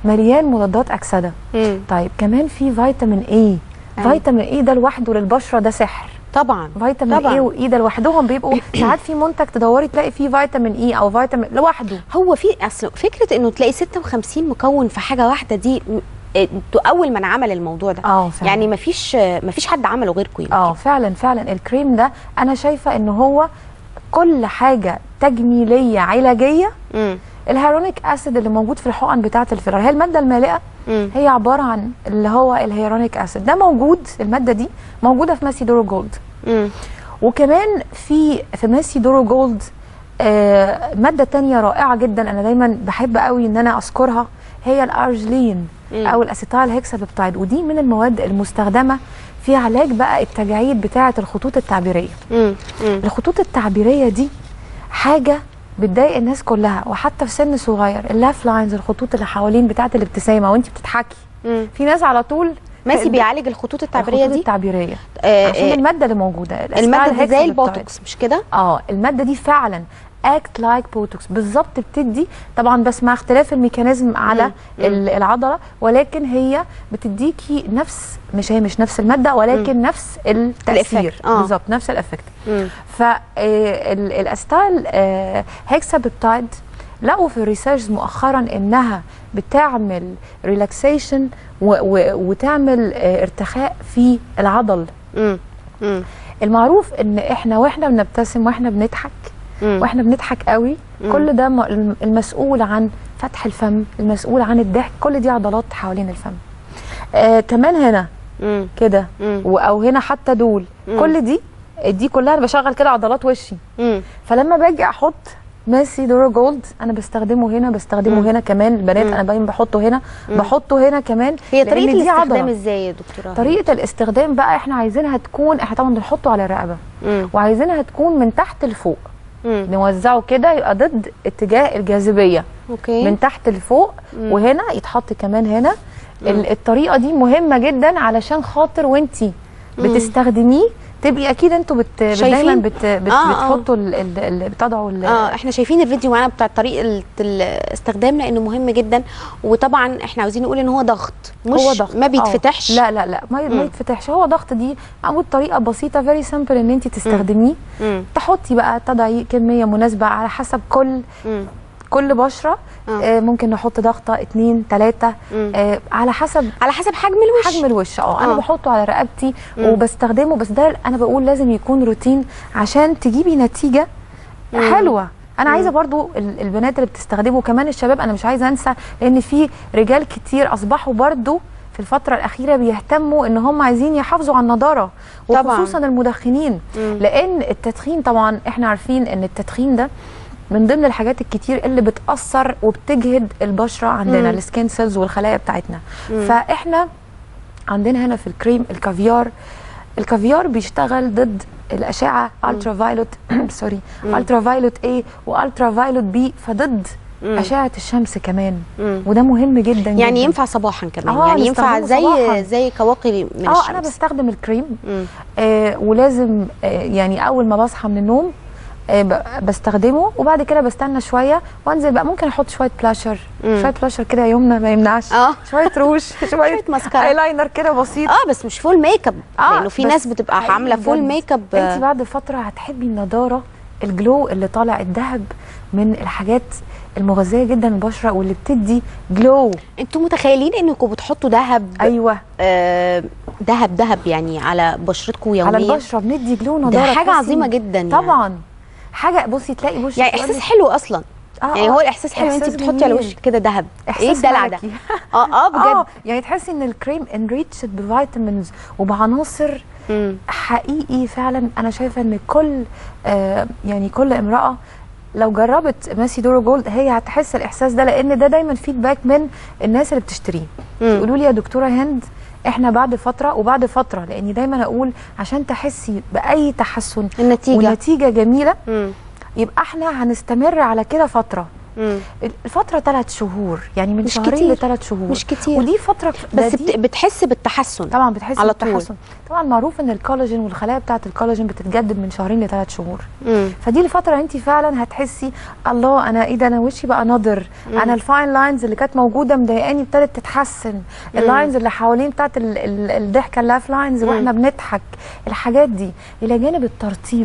مليان مضادات اكسده مم. طيب كمان في فيتامين اي أيوة. فيتامين اي ده لوحده للبشره ده سحر طبعا فيتامين طبعا اي واي ده لوحدهم بيبقوا ساعات في منتج تدوري تلاقي فيه فيتامين اي او فيتامين لوحده هو في اصل فكره انه تلاقي 56 مكون في حاجه واحده دي م- إيه، انتوا اول من عمل الموضوع ده اه فعلا يعني مفيش مفيش حد عمله غيركم يمكن. اه فعلا فعلا الكريم ده انا شايفه ان هو كل حاجه تجميليه علاجيه مم. الهيرونيك اسيد اللي موجود في الحقن بتاعه الفيلر هي الماده المالئه مم. هي عباره عن اللي هو الهيرونيك اسيد ده موجود الماده دي موجوده في ماسي دورو جولد مم. وكمان في في ماسي دورو جولد آه ماده تانية رائعه جدا انا دايما بحب قوي ان انا اذكرها هي الارجلين مم. او الاسيتال هيكسابيبتايد ودي من المواد المستخدمه في علاج بقى التجاعيد بتاعه الخطوط التعبيريه مم. مم. الخطوط التعبيريه دي حاجه بتضايق الناس كلها وحتى في سن صغير اللاف لاينز الخطوط اللي حوالين بتاعه الابتسامه وانت بتضحكي مم. في ناس على طول ماسي تقدر- بيعالج الخطوط التعبيريه الخطوط دي التعبيريه آه، عشان آه، الماده اللي موجوده الأسيتال الماده دي زي هيكسابيبتايد. البوتوكس مش كده اه الماده دي فعلا اكت لايك بوتوكس بالظبط بتدي طبعا بس مع اختلاف الميكانيزم على مم. ال- العضله ولكن هي بتديكي نفس مش هي مش نفس الماده ولكن نفس التاثير الإفكت، آه. بالظبط نفس الافكت مم. فالاستايل هيكسابيبتايد لقوا في الريسيرش مؤخرا انها بتعمل ريلاكسيشن وتعمل آه، ارتخاء في العضل مم. مم. المعروف ان احنا واحنا بنبتسم واحنا بنضحك مم. واحنا بنضحك قوي مم. كل ده م- المسؤول عن فتح الفم المسؤول عن الضحك كل دي عضلات حوالين الفم آه كمان هنا مم. كده مم. و- او هنا حتى دول مم. كل دي دي كلها انا بشغل كده عضلات وشي مم. فلما باجي احط ماسي دورو جولد انا بستخدمه هنا بستخدمه مم. هنا كمان البنات مم. انا باين بحطه هنا مم. بحطه هنا كمان هي لأن طريقه دي الاستخدام عضلة. ازاي يا دكتوره طريقه الاستخدام بقى احنا عايزينها تكون احنا طبعا بنحطه على الرقبه مم. وعايزينها تكون من تحت لفوق مم. نوزعه كده يبقى ضد اتجاه الجاذبيه اوكي من تحت لفوق مم. وهنا يتحط كمان هنا ال- الطريقه دي مهمه جدا علشان خاطر وانتي بتستخدميه تبقي اكيد انتوا بت... شايفين؟ دايما بت... بت... آه، آه. بتحطوا ال... ال... ال... بتضعوا ال... اه احنا شايفين الفيديو معانا بتاع طريقه الاستخدام لانه مهم جدا وطبعا احنا عاوزين نقول ان هو ضغط مش هو ضغط ما آه. بيتفتحش لا لا لا ما, مم. ما يتفتحش هو ضغط دي معمول طريقه بسيطه فيري سمبل ان انت تستخدميه مم. تحطي بقى تضعي كميه مناسبه على حسب كل مم. كل بشره آه. آه ممكن نحط ضغطه اتنين تلاته مم. آه على حسب على حسب حجم الوش حجم الوش اه انا آه. بحطه على رقبتي مم. وبستخدمه بس ده انا بقول لازم يكون روتين عشان تجيبي نتيجه مم. حلوه انا مم. عايزه برضو ال- البنات اللي بتستخدمه وكمان الشباب انا مش عايزه انسى لان في رجال كتير اصبحوا برضو في الفترة الأخيرة بيهتموا إن هم عايزين يحافظوا على النضارة طبعاً. وخصوصا المدخنين مم. لأن التدخين طبعا إحنا عارفين إن التدخين ده من ضمن الحاجات الكتير اللي بتأثر وبتجهد البشرة عندنا مم. السكين سيلز والخلايا بتاعتنا مم. فإحنا عندنا هنا في الكريم الكافيار الكافيار بيشتغل ضد الاشعه الترا فايلوت سوري مم. الترا فايلوت اي والترا فايلوت بي فضد مم. اشعه الشمس كمان مم. وده مهم جدا يعني جدا. ينفع صباحا كمان آه، يعني ينفع نستخدمه زي صباحاً. زي كواقي من اه الشمس انا بستخدم الكريم مم. آه ولازم آه يعني اول ما بصحى من النوم آه ب- بستخدمه وبعد كده بستنى شويه وانزل بقى ممكن احط شويه بلاشر مم. شويه بلاشر كده يومنا ما يمنعش اه شويه روش شويه ماسكارا. ايلاينر كده بسيط اه بس مش فول ميك اب آه، لانه في بس ناس بتبقى حقيقي عامله فول بجد. ميك اب انت بعد فتره هتحبي النضاره الجلو اللي طالع الذهب من الحاجات المغذيه جدا للبشره واللي بتدي جلو انتوا متخيلين انكم بتحطوا ذهب ايوه آه، ذهب ذهب يعني على بشرتكم يوميا على البشره بندي جلو ده نضاره حاجه تحسي- عظيمه جدا يعني. طبعا حاجه بصي تلاقي وشك يعني يقول احساس لك- حلو اصلا آه، يعني آه، هو الاحساس حلو انت إحساس بتحطي على جميل. وشك كده ذهب ايه إحساس الدلع ده ملكي. اه اه اه بجد يعني تحسي ان الكريم انريتشد بفيتامينز وبعناصر مم. حقيقي فعلا انا شايفه ان كل آه يعني كل امراه لو جربت ماسي دورو جولد هي هتحس الاحساس ده لان ده دايما فيدباك من الناس اللي بتشتريه مم. يقولوا لي يا دكتوره هند احنا بعد فتره وبعد فتره لاني دايما اقول عشان تحسي باي تحسن النتيجه ونتيجه جميله مم. يبقى احنا هنستمر على كده فتره مم. الفتره ثلاث شهور يعني من مش شهرين كتير. لثلاث شهور مش كتير. ودي فتره ده بس دي بت- بتحس بالتحسن طبعا بتحس على طول. بالتحسن طبعا معروف ان الكولاجين والخلايا بتاعه الكولاجين بتتجدد من شهرين لثلاث شهور مم. فدي الفتره انت فعلا هتحسي الله انا ايه ده انا وشي بقى نضر انا الفاين لاينز اللي كانت موجوده مضايقاني ابتدت تتحسن اللاينز اللي حوالين بتاعت ال- ال- الضحكه اللاف لاينز واحنا بنضحك الحاجات دي الى جانب الترطيب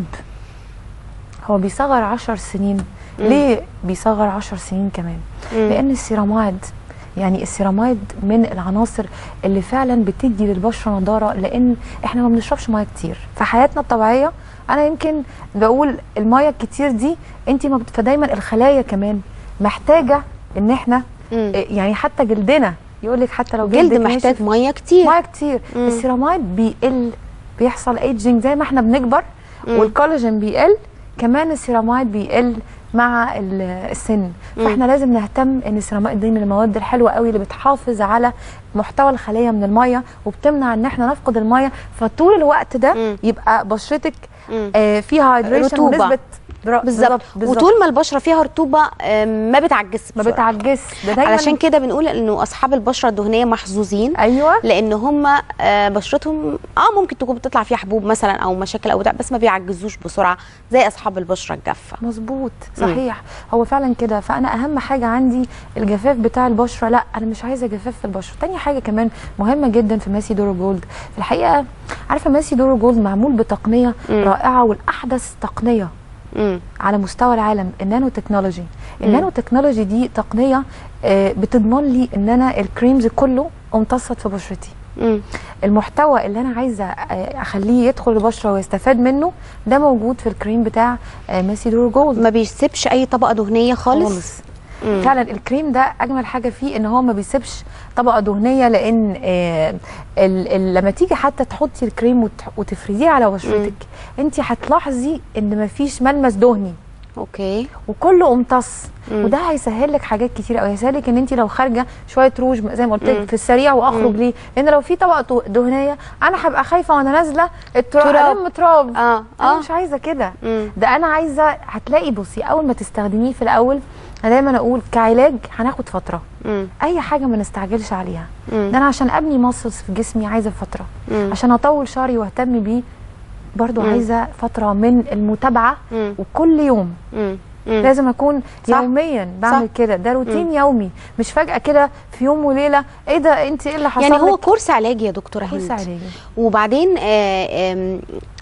هو بيصغر عشر سنين ليه بيصغر عشر سنين كمان لان السيرامايد يعني السيرامايد من العناصر اللي فعلا بتدي للبشره نضاره لان احنا ما بنشربش ميه كتير في حياتنا الطبيعيه انا يمكن بقول الميه الكتير دي انت ما بت- فدايما الخلايا كمان محتاجه ان احنا مم. إيه، يعني حتى جلدنا يقول لك حتى لو جلد جلدك محتاج ناشف، ميه كتير ميه كتير مم. السيرامايد بيقل بيحصل ايجنج زي ما احنا بنكبر مم. والكولاجين بيقل كمان السيرامايد بيقل مع ال- السن فاحنا لازم نهتم ان السيرامايد دي من المواد الحلوه قوي اللي بتحافظ على محتوى الخليه من الميه وبتمنع ان احنا نفقد الميه فطول الوقت ده مم. يبقى بشرتك مم. آه فيها هايدريشن رطوبة. ونسبه برا- بالظبط وطول ما البشره فيها رطوبه آم، ما بتعجزش ما بسرعة. بتعجزش ده دايما علشان كده بنقول انه اصحاب البشره الدهنيه محظوظين ايوه لان هم آه، بشرتهم اه ممكن تكون بتطلع فيها حبوب مثلا او مشاكل او بتاع بس ما بيعجزوش بسرعه زي اصحاب البشره الجافه مظبوط صحيح هو فعلا كده فانا اهم حاجه عندي الجفاف بتاع البشره لا انا مش عايزه جفاف في البشره تاني حاجه كمان مهمه جدا في ماسي دورو جولد في الحقيقه عارفه ماسي دورو جولد معمول بتقنيه مم. رائعه والاحدث تقنيه مم. على مستوى العالم النانو تكنولوجي النانو تكنولوجي دي تقنيه آه، بتضمن لي ان انا الكريمز كله امتصت في بشرتي مم. المحتوى اللي انا عايزه آه، اخليه يدخل البشره ويستفاد منه ده موجود في الكريم بتاع آه، ماسي دورو جولد ما بيسيبش اي طبقه دهنيه خالص, خالص مم. فعلا الكريم ده اجمل حاجه فيه ان هو ما بيسيبش طبقه دهنيه لان آه ال ال لما تيجي حتى تحطي الكريم وت- وتفرديه على بشرتك انت هتلاحظي ان ما فيش ملمس دهني اوكي وكله امتص مم. وده هيسهل لك حاجات كتير قوي هيسهل لك ان انت لو خارجه شويه روج زي ما قلت مم. لك في السريع واخرج ليه لان لو في طبقه دهنيه انا هبقى خايفه وانا نازله التراب تراب. الم تراب اه انا اه مش عايزه كده مم. ده انا عايزه هتلاقي بصي اول ما تستخدميه في الاول انا دايما اقول كعلاج هناخد فتره مم. اي حاجه ما نستعجلش عليها مم. ده انا عشان ابني ماسلز في جسمي عايزه فتره مم. عشان اطول شعري واهتم بيه برضو مم. عايزه فتره من المتابعه مم. وكل يوم مم. مم. لازم اكون صح. يوميا بعمل كده ده روتين يومي مش فجاه كده في يوم وليله ايه ده انت ايه اللي حصل يعني هو لك؟ كورس علاجي يا دكتوره كورس هند علاجي وبعدين آه، آم،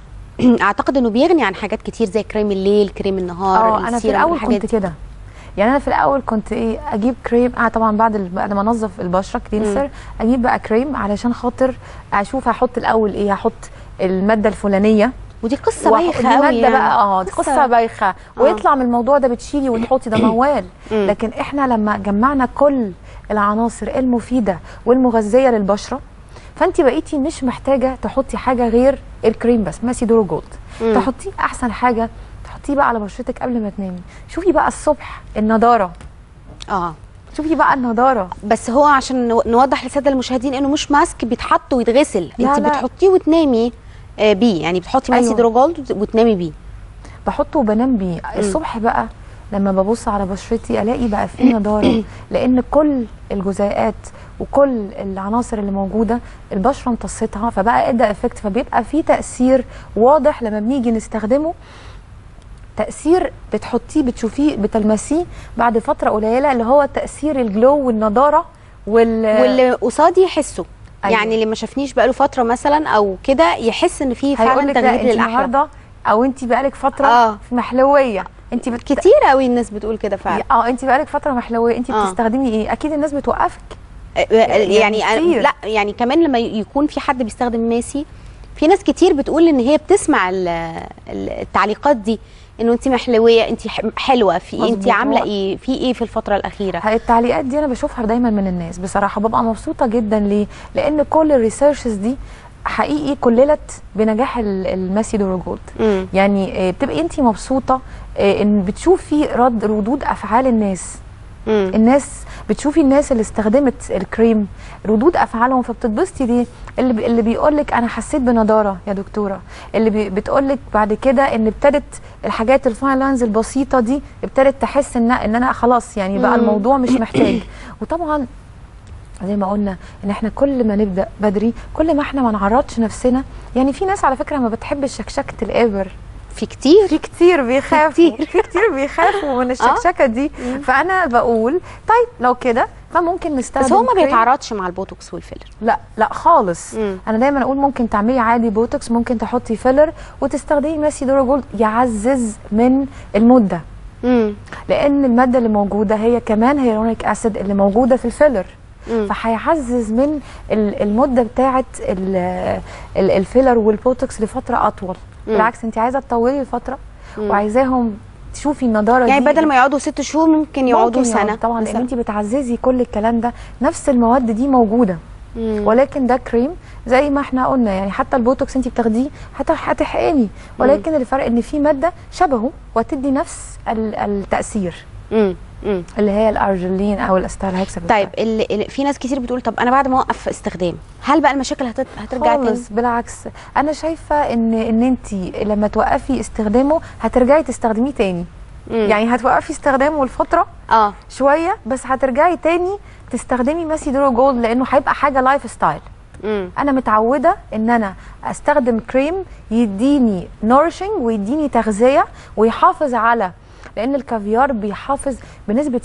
اعتقد انه بيغني عن حاجات كتير زي كريم الليل كريم النهار اه انا في السيرم، الاول الحاجات كنت دي. كده يعني انا في الاول كنت ايه اجيب كريم اه طبعا بعد ال- بعد ما انظف البشره كلينسر اجيب بقى كريم علشان خاطر اشوف هحط الاول ايه هحط الماده الفلانيه ودي قصه وأح- بايخه دي قوي ماده يعني. بقى اه دي قصه بايخه ويطلع من الموضوع ده بتشيلي وتحطي ده موال مم. لكن احنا لما جمعنا كل العناصر المفيده والمغذيه للبشره فانت بقيتي مش محتاجه تحطي حاجه غير الكريم بس ماسي دورو جولد مم. تحطيه احسن حاجه تحطيه بقى على بشرتك قبل ما تنامي شوفي بقى الصبح النضاره اه شوفي بقى النضاره بس هو عشان نو- نوضح للساده المشاهدين انه مش ماسك بيتحط ويتغسل لا، انت لا. بتحطيه وتنامي آه، بيه يعني بتحطي ماسي أيوة. دروجولد وتنامي بيه بحطه وبنام بيه الصبح بقى لما ببص على بشرتي الاقي بقى في نضاره لان كل الجزيئات وكل العناصر اللي موجوده البشره امتصتها فبقى ادى افكت فبيبقى في تاثير واضح لما بنيجي نستخدمه تاثير بتحطيه بتشوفيه بتلمسيه بعد فتره قليله اللي هو تاثير الجلو والنضاره وال واللي قصادي يحسه أيوة. يعني اللي ما شافنيش بقاله فتره مثلا او كده يحس ان في هيقول فعلا لك لا تغيير انت للاحلى النهارده او انت بقالك فتره آه. في محلويه انت بت... كتير قوي الناس بتقول كده فعلا اه انت بقالك فتره محلويه انت آه. بتستخدمي ايه اكيد الناس بتوقفك آه، يعني كتير. لا يعني كمان لما يكون في حد بيستخدم ماسي في ناس كتير بتقول ان هي بتسمع ال- ال- التعليقات دي انه انت محلويه انت ح- حلوه في انت مظبوط. عامله هو- ايه في ايه في الفتره الاخيره التعليقات دي انا بشوفها دايما من الناس بصراحه ببقى مبسوطه جدا ليه لان كل الريسيرشز دي حقيقي كللت بنجاح ال- الماسي دورو جولد مم. يعني آه، بتبقي انت مبسوطه آه، ان بتشوفي رد ردود افعال الناس مم. الناس بتشوفي الناس اللي استخدمت الكريم ردود افعالهم فبتتبسطي دي اللي بي اللي بيقول لك انا حسيت بنضاره يا دكتوره اللي بي بتقول لك بعد كده ان ابتدت الحاجات الفاين لاينز البسيطه دي ابتدت تحس ان ان انا خلاص يعني بقى مم. الموضوع مش محتاج وطبعا زي ما قلنا ان احنا كل ما نبدا بدري كل ما احنا ما نعرضش نفسنا يعني في ناس على فكره ما بتحبش شكشكه الابر في كتير في كتير بيخافوا كتير. في كتير بيخافوا من الشكشكه دي فانا بقول طيب لو كده فممكن نستخدم بس هو ما كريم. بيتعرضش مع البوتوكس والفيلر لا لا خالص مم. انا دايما اقول ممكن تعملي عادي بوتوكس ممكن تحطي فيلر وتستخدمي ماسي دورا جولد يعزز من المده مم. لان الماده اللي موجوده هي كمان هيرونيك اسيد اللي موجوده في الفيلر مم. فهيعزز من ال- المده بتاعه ال- ال- الفيلر والبوتوكس لفتره اطول مم. بالعكس انت عايزه تطولي الفتره مم. وعايزاهم تشوفي النضاره يعني دي بدل ما يقعدوا ست شهور ممكن يقعدوا ممكن سنه طبعا لان مثلاً. انت بتعززي كل الكلام ده نفس المواد دي موجوده مم. ولكن ده كريم زي ما احنا قلنا يعني حتى البوتوكس انت بتاخديه هت- هتحقني ولكن الفرق ان في ماده شبهه وتدي نفس ال- التاثير مم. مم. اللي هي الارجلين او الاستار هيكسا طيب اللي اللي- في ناس كتير بتقول طب انا بعد ما اوقف استخدام هل بقى المشاكل هتت... هترجع تاني خالص بالعكس انا شايفه ان ان انت لما توقفي استخدامه هترجعي تستخدميه تاني مم. يعني هتوقفي استخدامه لفتره اه شويه بس هترجعي تاني تستخدمي ماسي دورو جولد لانه هيبقى حاجه لايف ستايل مم. انا متعوده ان انا استخدم كريم يديني نورشنج ويديني تغذيه ويحافظ على لان الكافيار بيحافظ بنسبه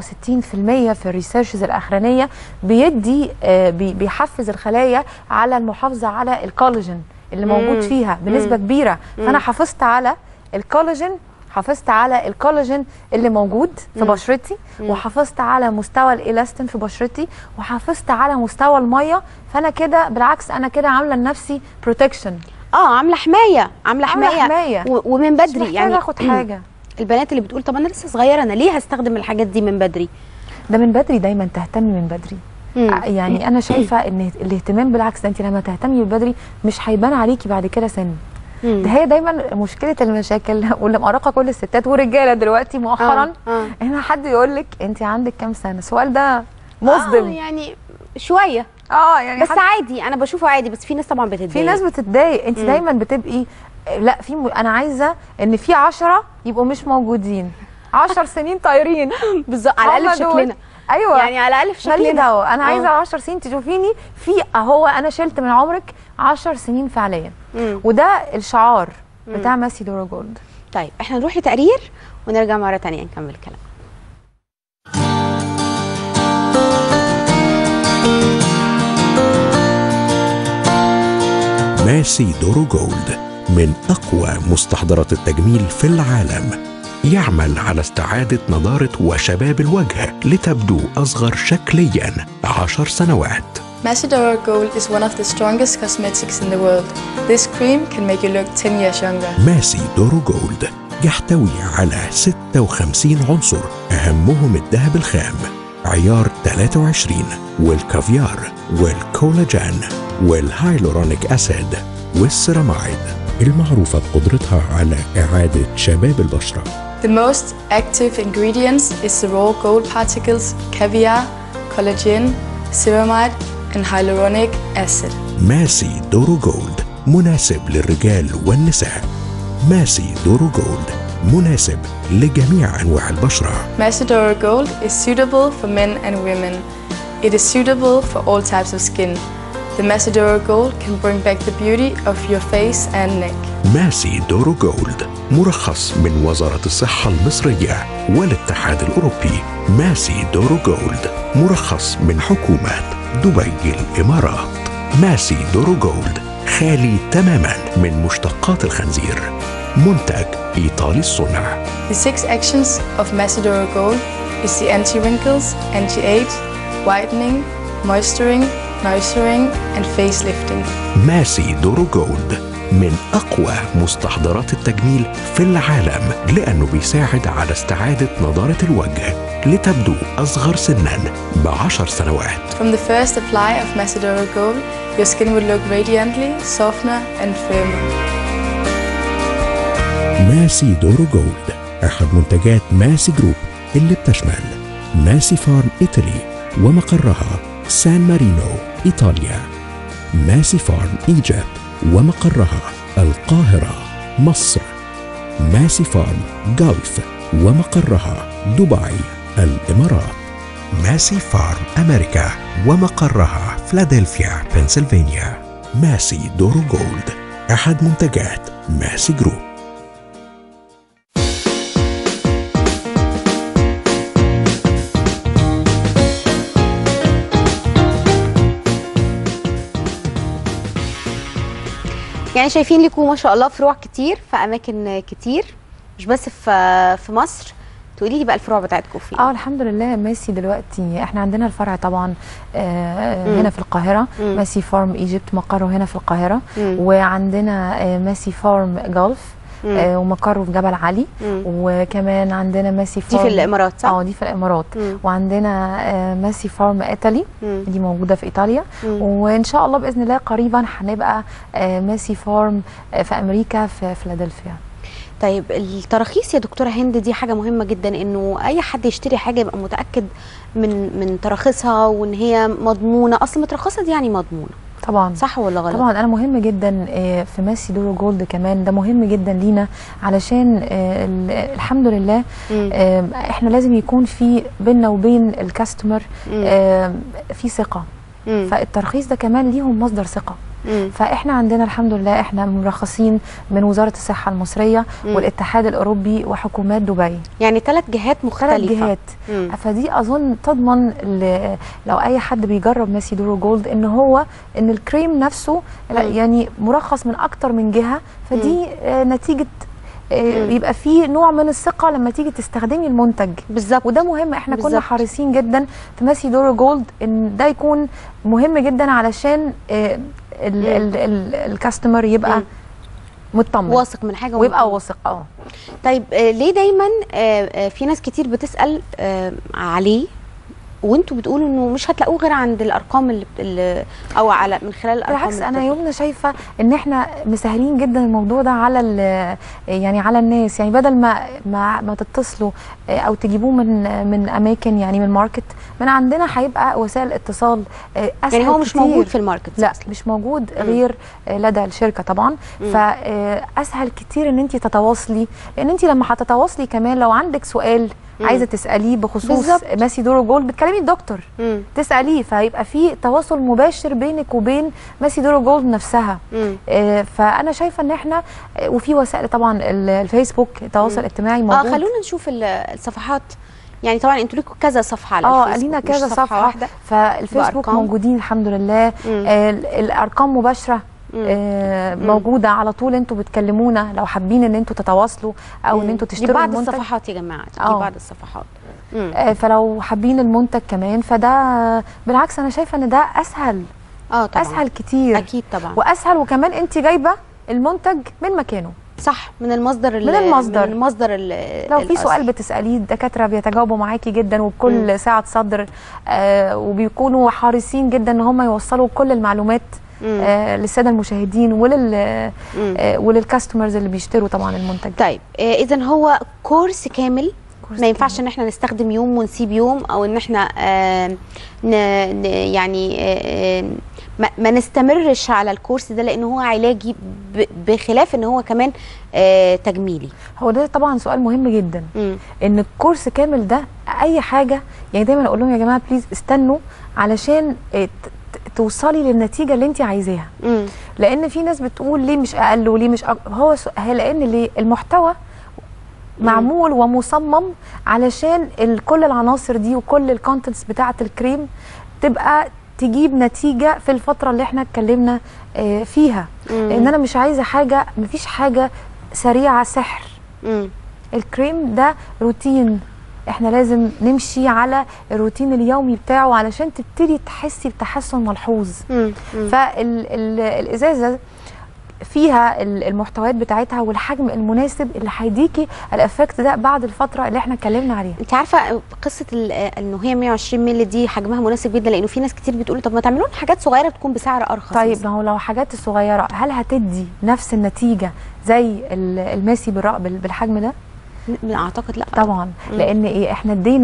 67% في الريسيرشز الاخرانيه بيدي آه، بي- بيحفز الخلايا على المحافظه على الكولاجين اللي موجود مم. فيها بنسبه مم. كبيره فانا حافظت على الكولاجين حافظت على الكولاجين اللي موجود في مم. بشرتي وحافظت على مستوى الالاستين في بشرتي وحافظت على مستوى الميه فانا كده بالعكس انا كده عامله لنفسي بروتكشن اه عامله حمايه عامله عاملة حمايه, حماية. و... ومن مش بدري محتاجه يعني اخد حاجه البنات اللي بتقول طب انا لسه صغيره انا ليه هستخدم الحاجات دي من بدري ده من بدري دايما تهتمي من بدري مم. ع- يعني انا شايفه ان الاهتمام بالعكس ده انت لما تهتمي من بدري مش هيبان عليكي بعد كده سن مم. ده هي دايما مشكله المشاكل واللي مقرقه كل الستات والرجاله دلوقتي مؤخرا آه، آه. ان حد يقول لك انت عندك كام سنه السؤال ده آه مصدم يعني شويه اه يعني بس حد- عادي انا بشوفه عادي بس في ناس طبعا بتتضايق في ناس بتتضايق انت مم. دايما بتبقي لا في م... انا عايزه ان في عشرة يبقوا مش موجودين عشر سنين طايرين بالظبط على الاقل في هم دول. شكلنا ايوه يعني على الاقل في مالي شكلنا دعوه انا آه. عايزه 10 سنين تشوفيني في اهو انا شلت من عمرك 10 سنين فعليا مم. وده الشعار بتاع ماسي دورا جولد طيب احنا نروح لتقرير ونرجع مره تانية نكمل الكلام ماسي دورو جولد من أقوى مستحضرات التجميل في العالم يعمل على استعادة نضارة وشباب الوجه لتبدو أصغر شكليا عشر سنوات Macedora Gold is one of the strongest cosmetics in the world. This cream can make you look 10 years younger. ماسي دورو جولد يحتوي على 56 عنصر أهمهم الذهب الخام عيار 23 والكافيار والكولاجين والهايلورونيك أسيد والسيرامايد المعروفة بقدرتها على إعادة شباب البشرة The most active ingredients is the raw gold particles, caviar, collagen, ceramide, and hyaluronic acid. ماسي دورو جولد مناسب للرجال والنساء ماسي دورو جولد مناسب لجميع أنواع البشرة Macedora Gold is suitable for men and women. It is suitable for all types of skin. The Macedora Gold can bring back the beauty of your face and neck. ماسي دورو جولد مرخص من وزارة الصحة المصرية والاتحاد الأوروبي ماسي دورو جولد مرخص من حكومة دبي الإمارات ماسي دورو جولد خالي تماما من مشتقات الخنزير منتج إيطالي الصنع The six actions of Macedora Gold is the anti-wrinkles, anti-age, whitening, moisturing, nourishing, and facelifting. ماسي دورو جولد من أقوى مستحضرات التجميل في العالم لأنه بيساعد على استعادة نضارة الوجه لتبدو أصغر سنا بعشر سنوات From the first apply of Macedora Gold, your skin will look radiantly, softer, and firmer. ماسي دورو جولد أحد منتجات ماسي جروب اللي بتشمل ماسي فارم إيطالي ومقرها سان مارينو إيطاليا ماسي فارم إيجيبت ومقرها القاهرة مصر ماسي فارم جولف ومقرها دبي الإمارات ماسي فارم أمريكا ومقرها فلادلفيا بنسلفانيا ماسي دورو جولد أحد منتجات ماسي جروب يعني شايفين لكم ما شاء الله فروع كتير في اماكن كتير مش بس في في مصر تقولي لي بقى الفروع بتاعتكم فين اه الحمد لله ماسي دلوقتي احنا عندنا الفرع طبعا آه مم. هنا في القاهره مم. ماسي فارم ايجيبت مقره هنا في القاهره مم. وعندنا آه ماسي فارم جولف مم. آه ومقره في جبل علي مم. وكمان عندنا ماسي دي فارم في الامارات صح؟ اه دي في الامارات مم. وعندنا آه ماسي فارم ايطالي مم. دي موجوده في ايطاليا مم. وان شاء الله باذن الله قريبا هنبقى آه ماسي فارم آه في امريكا في فيلادلفيا طيب التراخيص يا دكتوره هند دي حاجه مهمه جدا انه اي حد يشتري حاجه يبقى متاكد من من تراخيصها وان هي مضمونه اصل مترخصه دي يعني مضمونه طبعا صح ولا غلط طبعا انا مهم جدا آه، في ماسي دورو جولد كمان ده مهم جدا لينا علشان آه، ال- الحمد لله مم. آه، احنا لازم يكون في بيننا وبين الكاستمر مم. آه، في ثقه مم. فالترخيص ده كمان ليهم مصدر ثقه مم. فاحنا عندنا الحمد لله احنا مرخصين من وزاره الصحه المصريه مم. والاتحاد الاوروبي وحكومات دبي يعني ثلاث جهات مختلفه ثلاث جهات مم. فدي اظن تضمن ل- لو اي حد بيجرب ماسي دورو جولد ان هو ان الكريم نفسه لا مم. يعني مرخص من اكتر من جهه فدي آه، نتيجه آه، مم. يبقى في نوع من الثقه لما تيجي تستخدمي المنتج بالظبط وده مهم احنا كنا بالظبط. حريصين جدا في ماسي دورو جولد ان ده يكون مهم جدا علشان آه، ال- مم. ال- ال- الكاستمر يبقى مم. مطمن واثق من حاجه ويبقى ومطمئن. واثق اه طيب آه، ليه دايما آه، آه، في ناس كتير بتسال آه، عليه وانتوا بتقولوا انه مش هتلاقوه غير عند الارقام اللي, اللي او على من خلال الارقام بالعكس اللي انا بتطلع. يومنا شايفه ان احنا مسهلين جدا الموضوع ده على ال- يعني على الناس يعني بدل ما ما, ما تتصلوا آه، او تجيبوه من من اماكن يعني من ماركت من عندنا هيبقى وسائل اتصال آه، اسهل يعني هو مش كتير. موجود في الماركت لا مش موجود غير آه، لدى الشركه طبعا مم. فاسهل كتير ان انت تتواصلي لان انت لما هتتواصلي كمان لو عندك سؤال مم. عايزه تساليه بخصوص بالظبط. ماسي دورو جولد بتكلمي الدكتور مم. تساليه فهيبقى في تواصل مباشر بينك وبين ماسي دورو جولد نفسها مم. آه، فانا شايفه ان احنا آه، وفي وسائل طبعا ال- الفيسبوك التواصل الاجتماعي اه موجود خلونا نشوف ال- الصفحات يعني طبعا انتوا ليكوا كذا صفحه على اه الفيسبوك لينا مش كذا صفحه واحده فالفيسبوك بأرقام. موجودين الحمد لله مم. آه ال- الارقام مباشره مم. آه مم. موجوده على طول انتوا بتكلمونا لو حابين ان انتوا تتواصلوا او ان مم. انتوا دي تشتروا بعض المنتج الصفحات يا جماعه دي آه. بعض الصفحات مم. آه فلو حابين المنتج كمان فده بالعكس انا شايفه ان ده اسهل اه طبعا اسهل كتير اكيد طبعا واسهل وكمان انت جايبه المنتج من مكانه صح من المصدر ال- من المصدر. من المصدر ال- لو في الأصلي. سؤال بتساليه الدكاتره بيتجاوبوا معاكي جدا وبكل سعه صدر آه وبيكونوا حريصين جدا ان هم يوصلوا كل المعلومات مم. آه للساده المشاهدين ولل مم. آه وللكاستمرز اللي بيشتروا طبعا المنتج طيب آه اذا هو كورس كامل كورس ما ينفعش ان احنا نستخدم يوم ونسيب يوم او ان احنا آه ن ن يعني آه ما, ما نستمرش على الكورس ده لان هو علاجي ب- بخلاف ان هو كمان آه تجميلي هو ده طبعا سؤال مهم جدا مم. ان الكورس كامل ده اي حاجه يعني دايما اقول لهم يا جماعه بليز استنوا علشان آه، ت- ت- توصلي للنتيجه اللي انت عايزاها مم. لان في ناس بتقول ليه مش اقل وليه مش أق... هو س... هي لان ليه المحتوى معمول ومصمم علشان ال... كل العناصر دي وكل الكونتنتس بتاعه الكريم تبقى تجيب نتيجه في الفتره اللي احنا اتكلمنا آه، فيها مم. لان انا مش عايزه حاجه مفيش حاجه سريعه سحر مم. الكريم ده روتين احنا لازم نمشي على الروتين اليومي بتاعه علشان تبتدي تحسي بتحسن ملحوظ مم. مم. فالازازه فيها ال- المحتويات بتاعتها والحجم المناسب اللي هيديكي الافكت ده بعد الفتره اللي احنا اتكلمنا عليها انت عارفه قصه ال- انه هي 120 مللي دي حجمها مناسب جدا لانه في ناس كتير بتقول طب ما تعملوا لنا حاجات صغيره بتكون بسعر ارخص طيب مثلاً. ما هو لو حاجات الصغيره هل هتدي نفس النتيجه زي ال- الماسي بالرق- بال- بالحجم ده م- اعتقد لا طبعا لان ايه احنا ادينا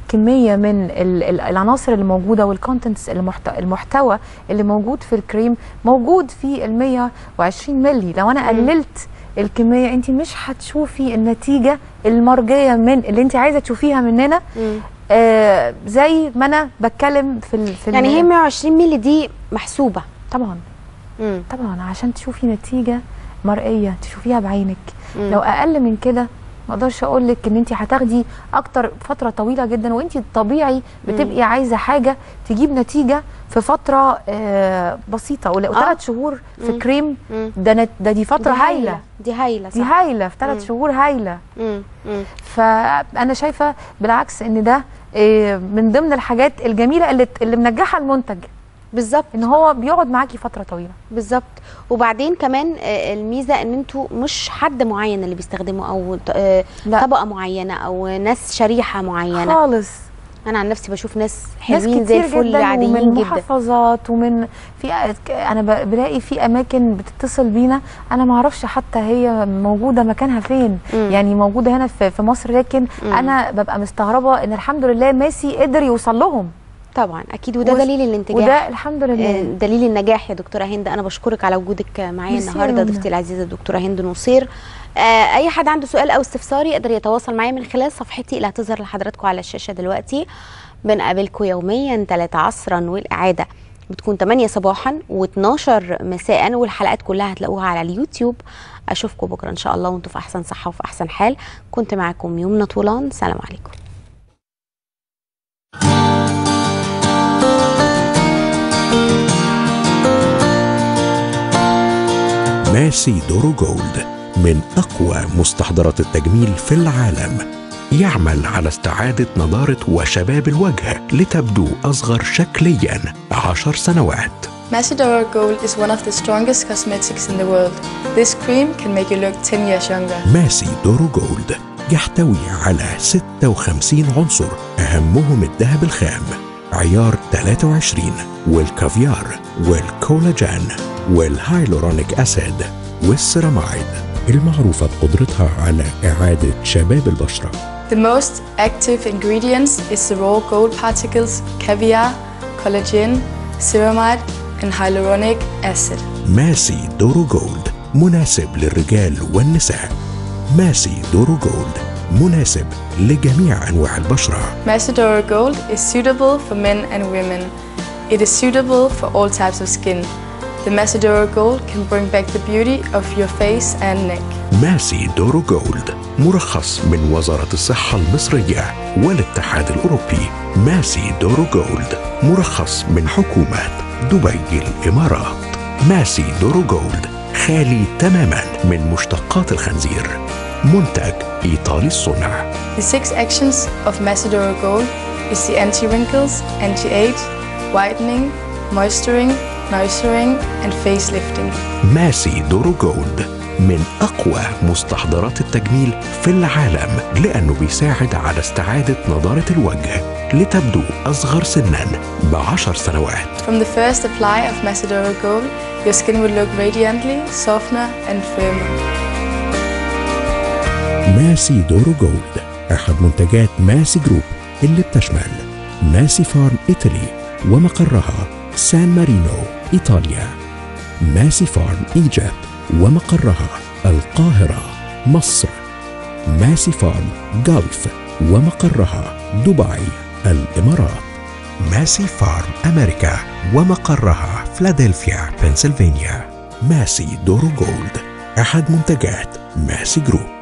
كميه من ال- ال- العناصر اللي موجوده والكونتنتس المحتوى اللي موجود في الكريم موجود في ال 120 مللي لو انا قللت الكميه انت مش هتشوفي النتيجه المرجيه من اللي انت عايزه تشوفيها مننا آه زي ما انا بتكلم في ال في يعني ال- هي 120 مللي دي محسوبه طبعا مم. طبعا عشان تشوفي نتيجه مرئيه تشوفيها بعينك مم. لو اقل من كده ما اقدرش اقول لك ان انت هتاخدي اكتر فتره طويله جدا وانت طبيعي بتبقي عايزه حاجه تجيب نتيجه في فتره آه بسيطه ولو آه. ثلاث شهور في مم. كريم مم. ده نت- ده دي فتره دي هايله دي هايله دي صح هايله في مم. ثلاث شهور هايله مم. مم. فانا شايفه بالعكس ان ده آه، من ضمن الحاجات الجميله اللي اللي منجحه المنتج بالظبط ان هو بيقعد معاكي فتره طويله بالظبط وبعدين كمان آه، الميزه ان انتوا مش حد معين اللي بيستخدمه او ط- آه، لا. طبقه معينه او ناس شريحه معينه خالص انا عن نفسي بشوف ناس ناس حلوين زي كتير الفل جدا عاديين ومن جدا محافظات ومن في انا ب- بلاقي في اماكن بتتصل بينا انا ما اعرفش حتى هي موجوده مكانها فين مم. يعني موجوده هنا في في مصر لكن مم. انا ببقى مستغربه ان الحمد لله ماسي قدر يوصل لهم طبعا اكيد وده وس- دليل الانتجاح وده الحمد آه، لله دليل النجاح يا دكتوره هند انا بشكرك على وجودك معايا ميرسي يا النهارده منى. ضيفتي العزيزه الدكتوره هند نصير آه، اي حد عنده سؤال او استفسار يقدر يتواصل معايا من خلال صفحتي اللي هتظهر لحضراتكم على الشاشه دلوقتي بنقابلكم يوميا 3 عصرا والاعاده بتكون 8 صباحا و12 مساء والحلقات كلها هتلاقوها على اليوتيوب اشوفكم بكره ان شاء الله وانتم في احسن صحه وفي احسن حال كنت معاكم يمنى طولان سلام عليكم ماسي دورو جولد من أقوى مستحضرات التجميل في العالم يعمل على استعادة نضارة وشباب الوجه لتبدو أصغر شكليا عشر سنوات Macedora Gold is one of the strongest cosmetics in the world. This cream can make you look 10 years younger. ماسي دورو جولد يحتوي على 56 عنصر أهمهم الذهب الخام عيار 23 والكافيار والكولاجين والهايلورونيك أسيد والسيرامايد المعروفة بقدرتها على إعادة شباب البشرة The most active ingredients is the raw gold particles, caviar, collagen, ceramide, and hyaluronic acid. ماسي دورو جولد مناسب للرجال والنساء ماسي دورو جولد مناسب لجميع أنواع البشرة Macedora Gold is suitable for men and women. It is suitable for all types of skin. The Macedora Gold can bring back the beauty of your face and neck. ماسي دورو جولد مرخص من وزارة الصحة المصرية والاتحاد الأوروبي ماسي دورو جولد مرخص من حكومة دبي الإمارات ماسي دورو جولد خالي تماما من مشتقات الخنزير منتج إيطالي الصنع The six actions of Macedora Gold is the anti-wrinkles, anti-age, whitening, moisturing, nourishing, and facelifting. ماسي دورو جولد من أقوى مستحضرات التجميل في العالم لأنه بيساعد على استعادة نضارة الوجه لتبدو أصغر سنا بعشر سنوات From the first apply of Macedora Gold, your skin will look radiantly, softer, and firmer. ماسي دورو جولد أحد منتجات ماسي جروب اللي بتشمل ماسي فارم إيطالي ومقرها سان مارينو إيطاليا ماسي فارم إيجيبت ومقرها القاهرة مصر ماسي فارم جلف ومقرها دبي الإمارات ماسي فارم أمريكا ومقرها فلادلفيا بنسلفانيا ماسي دورو جولد أحد منتجات ماسي جروب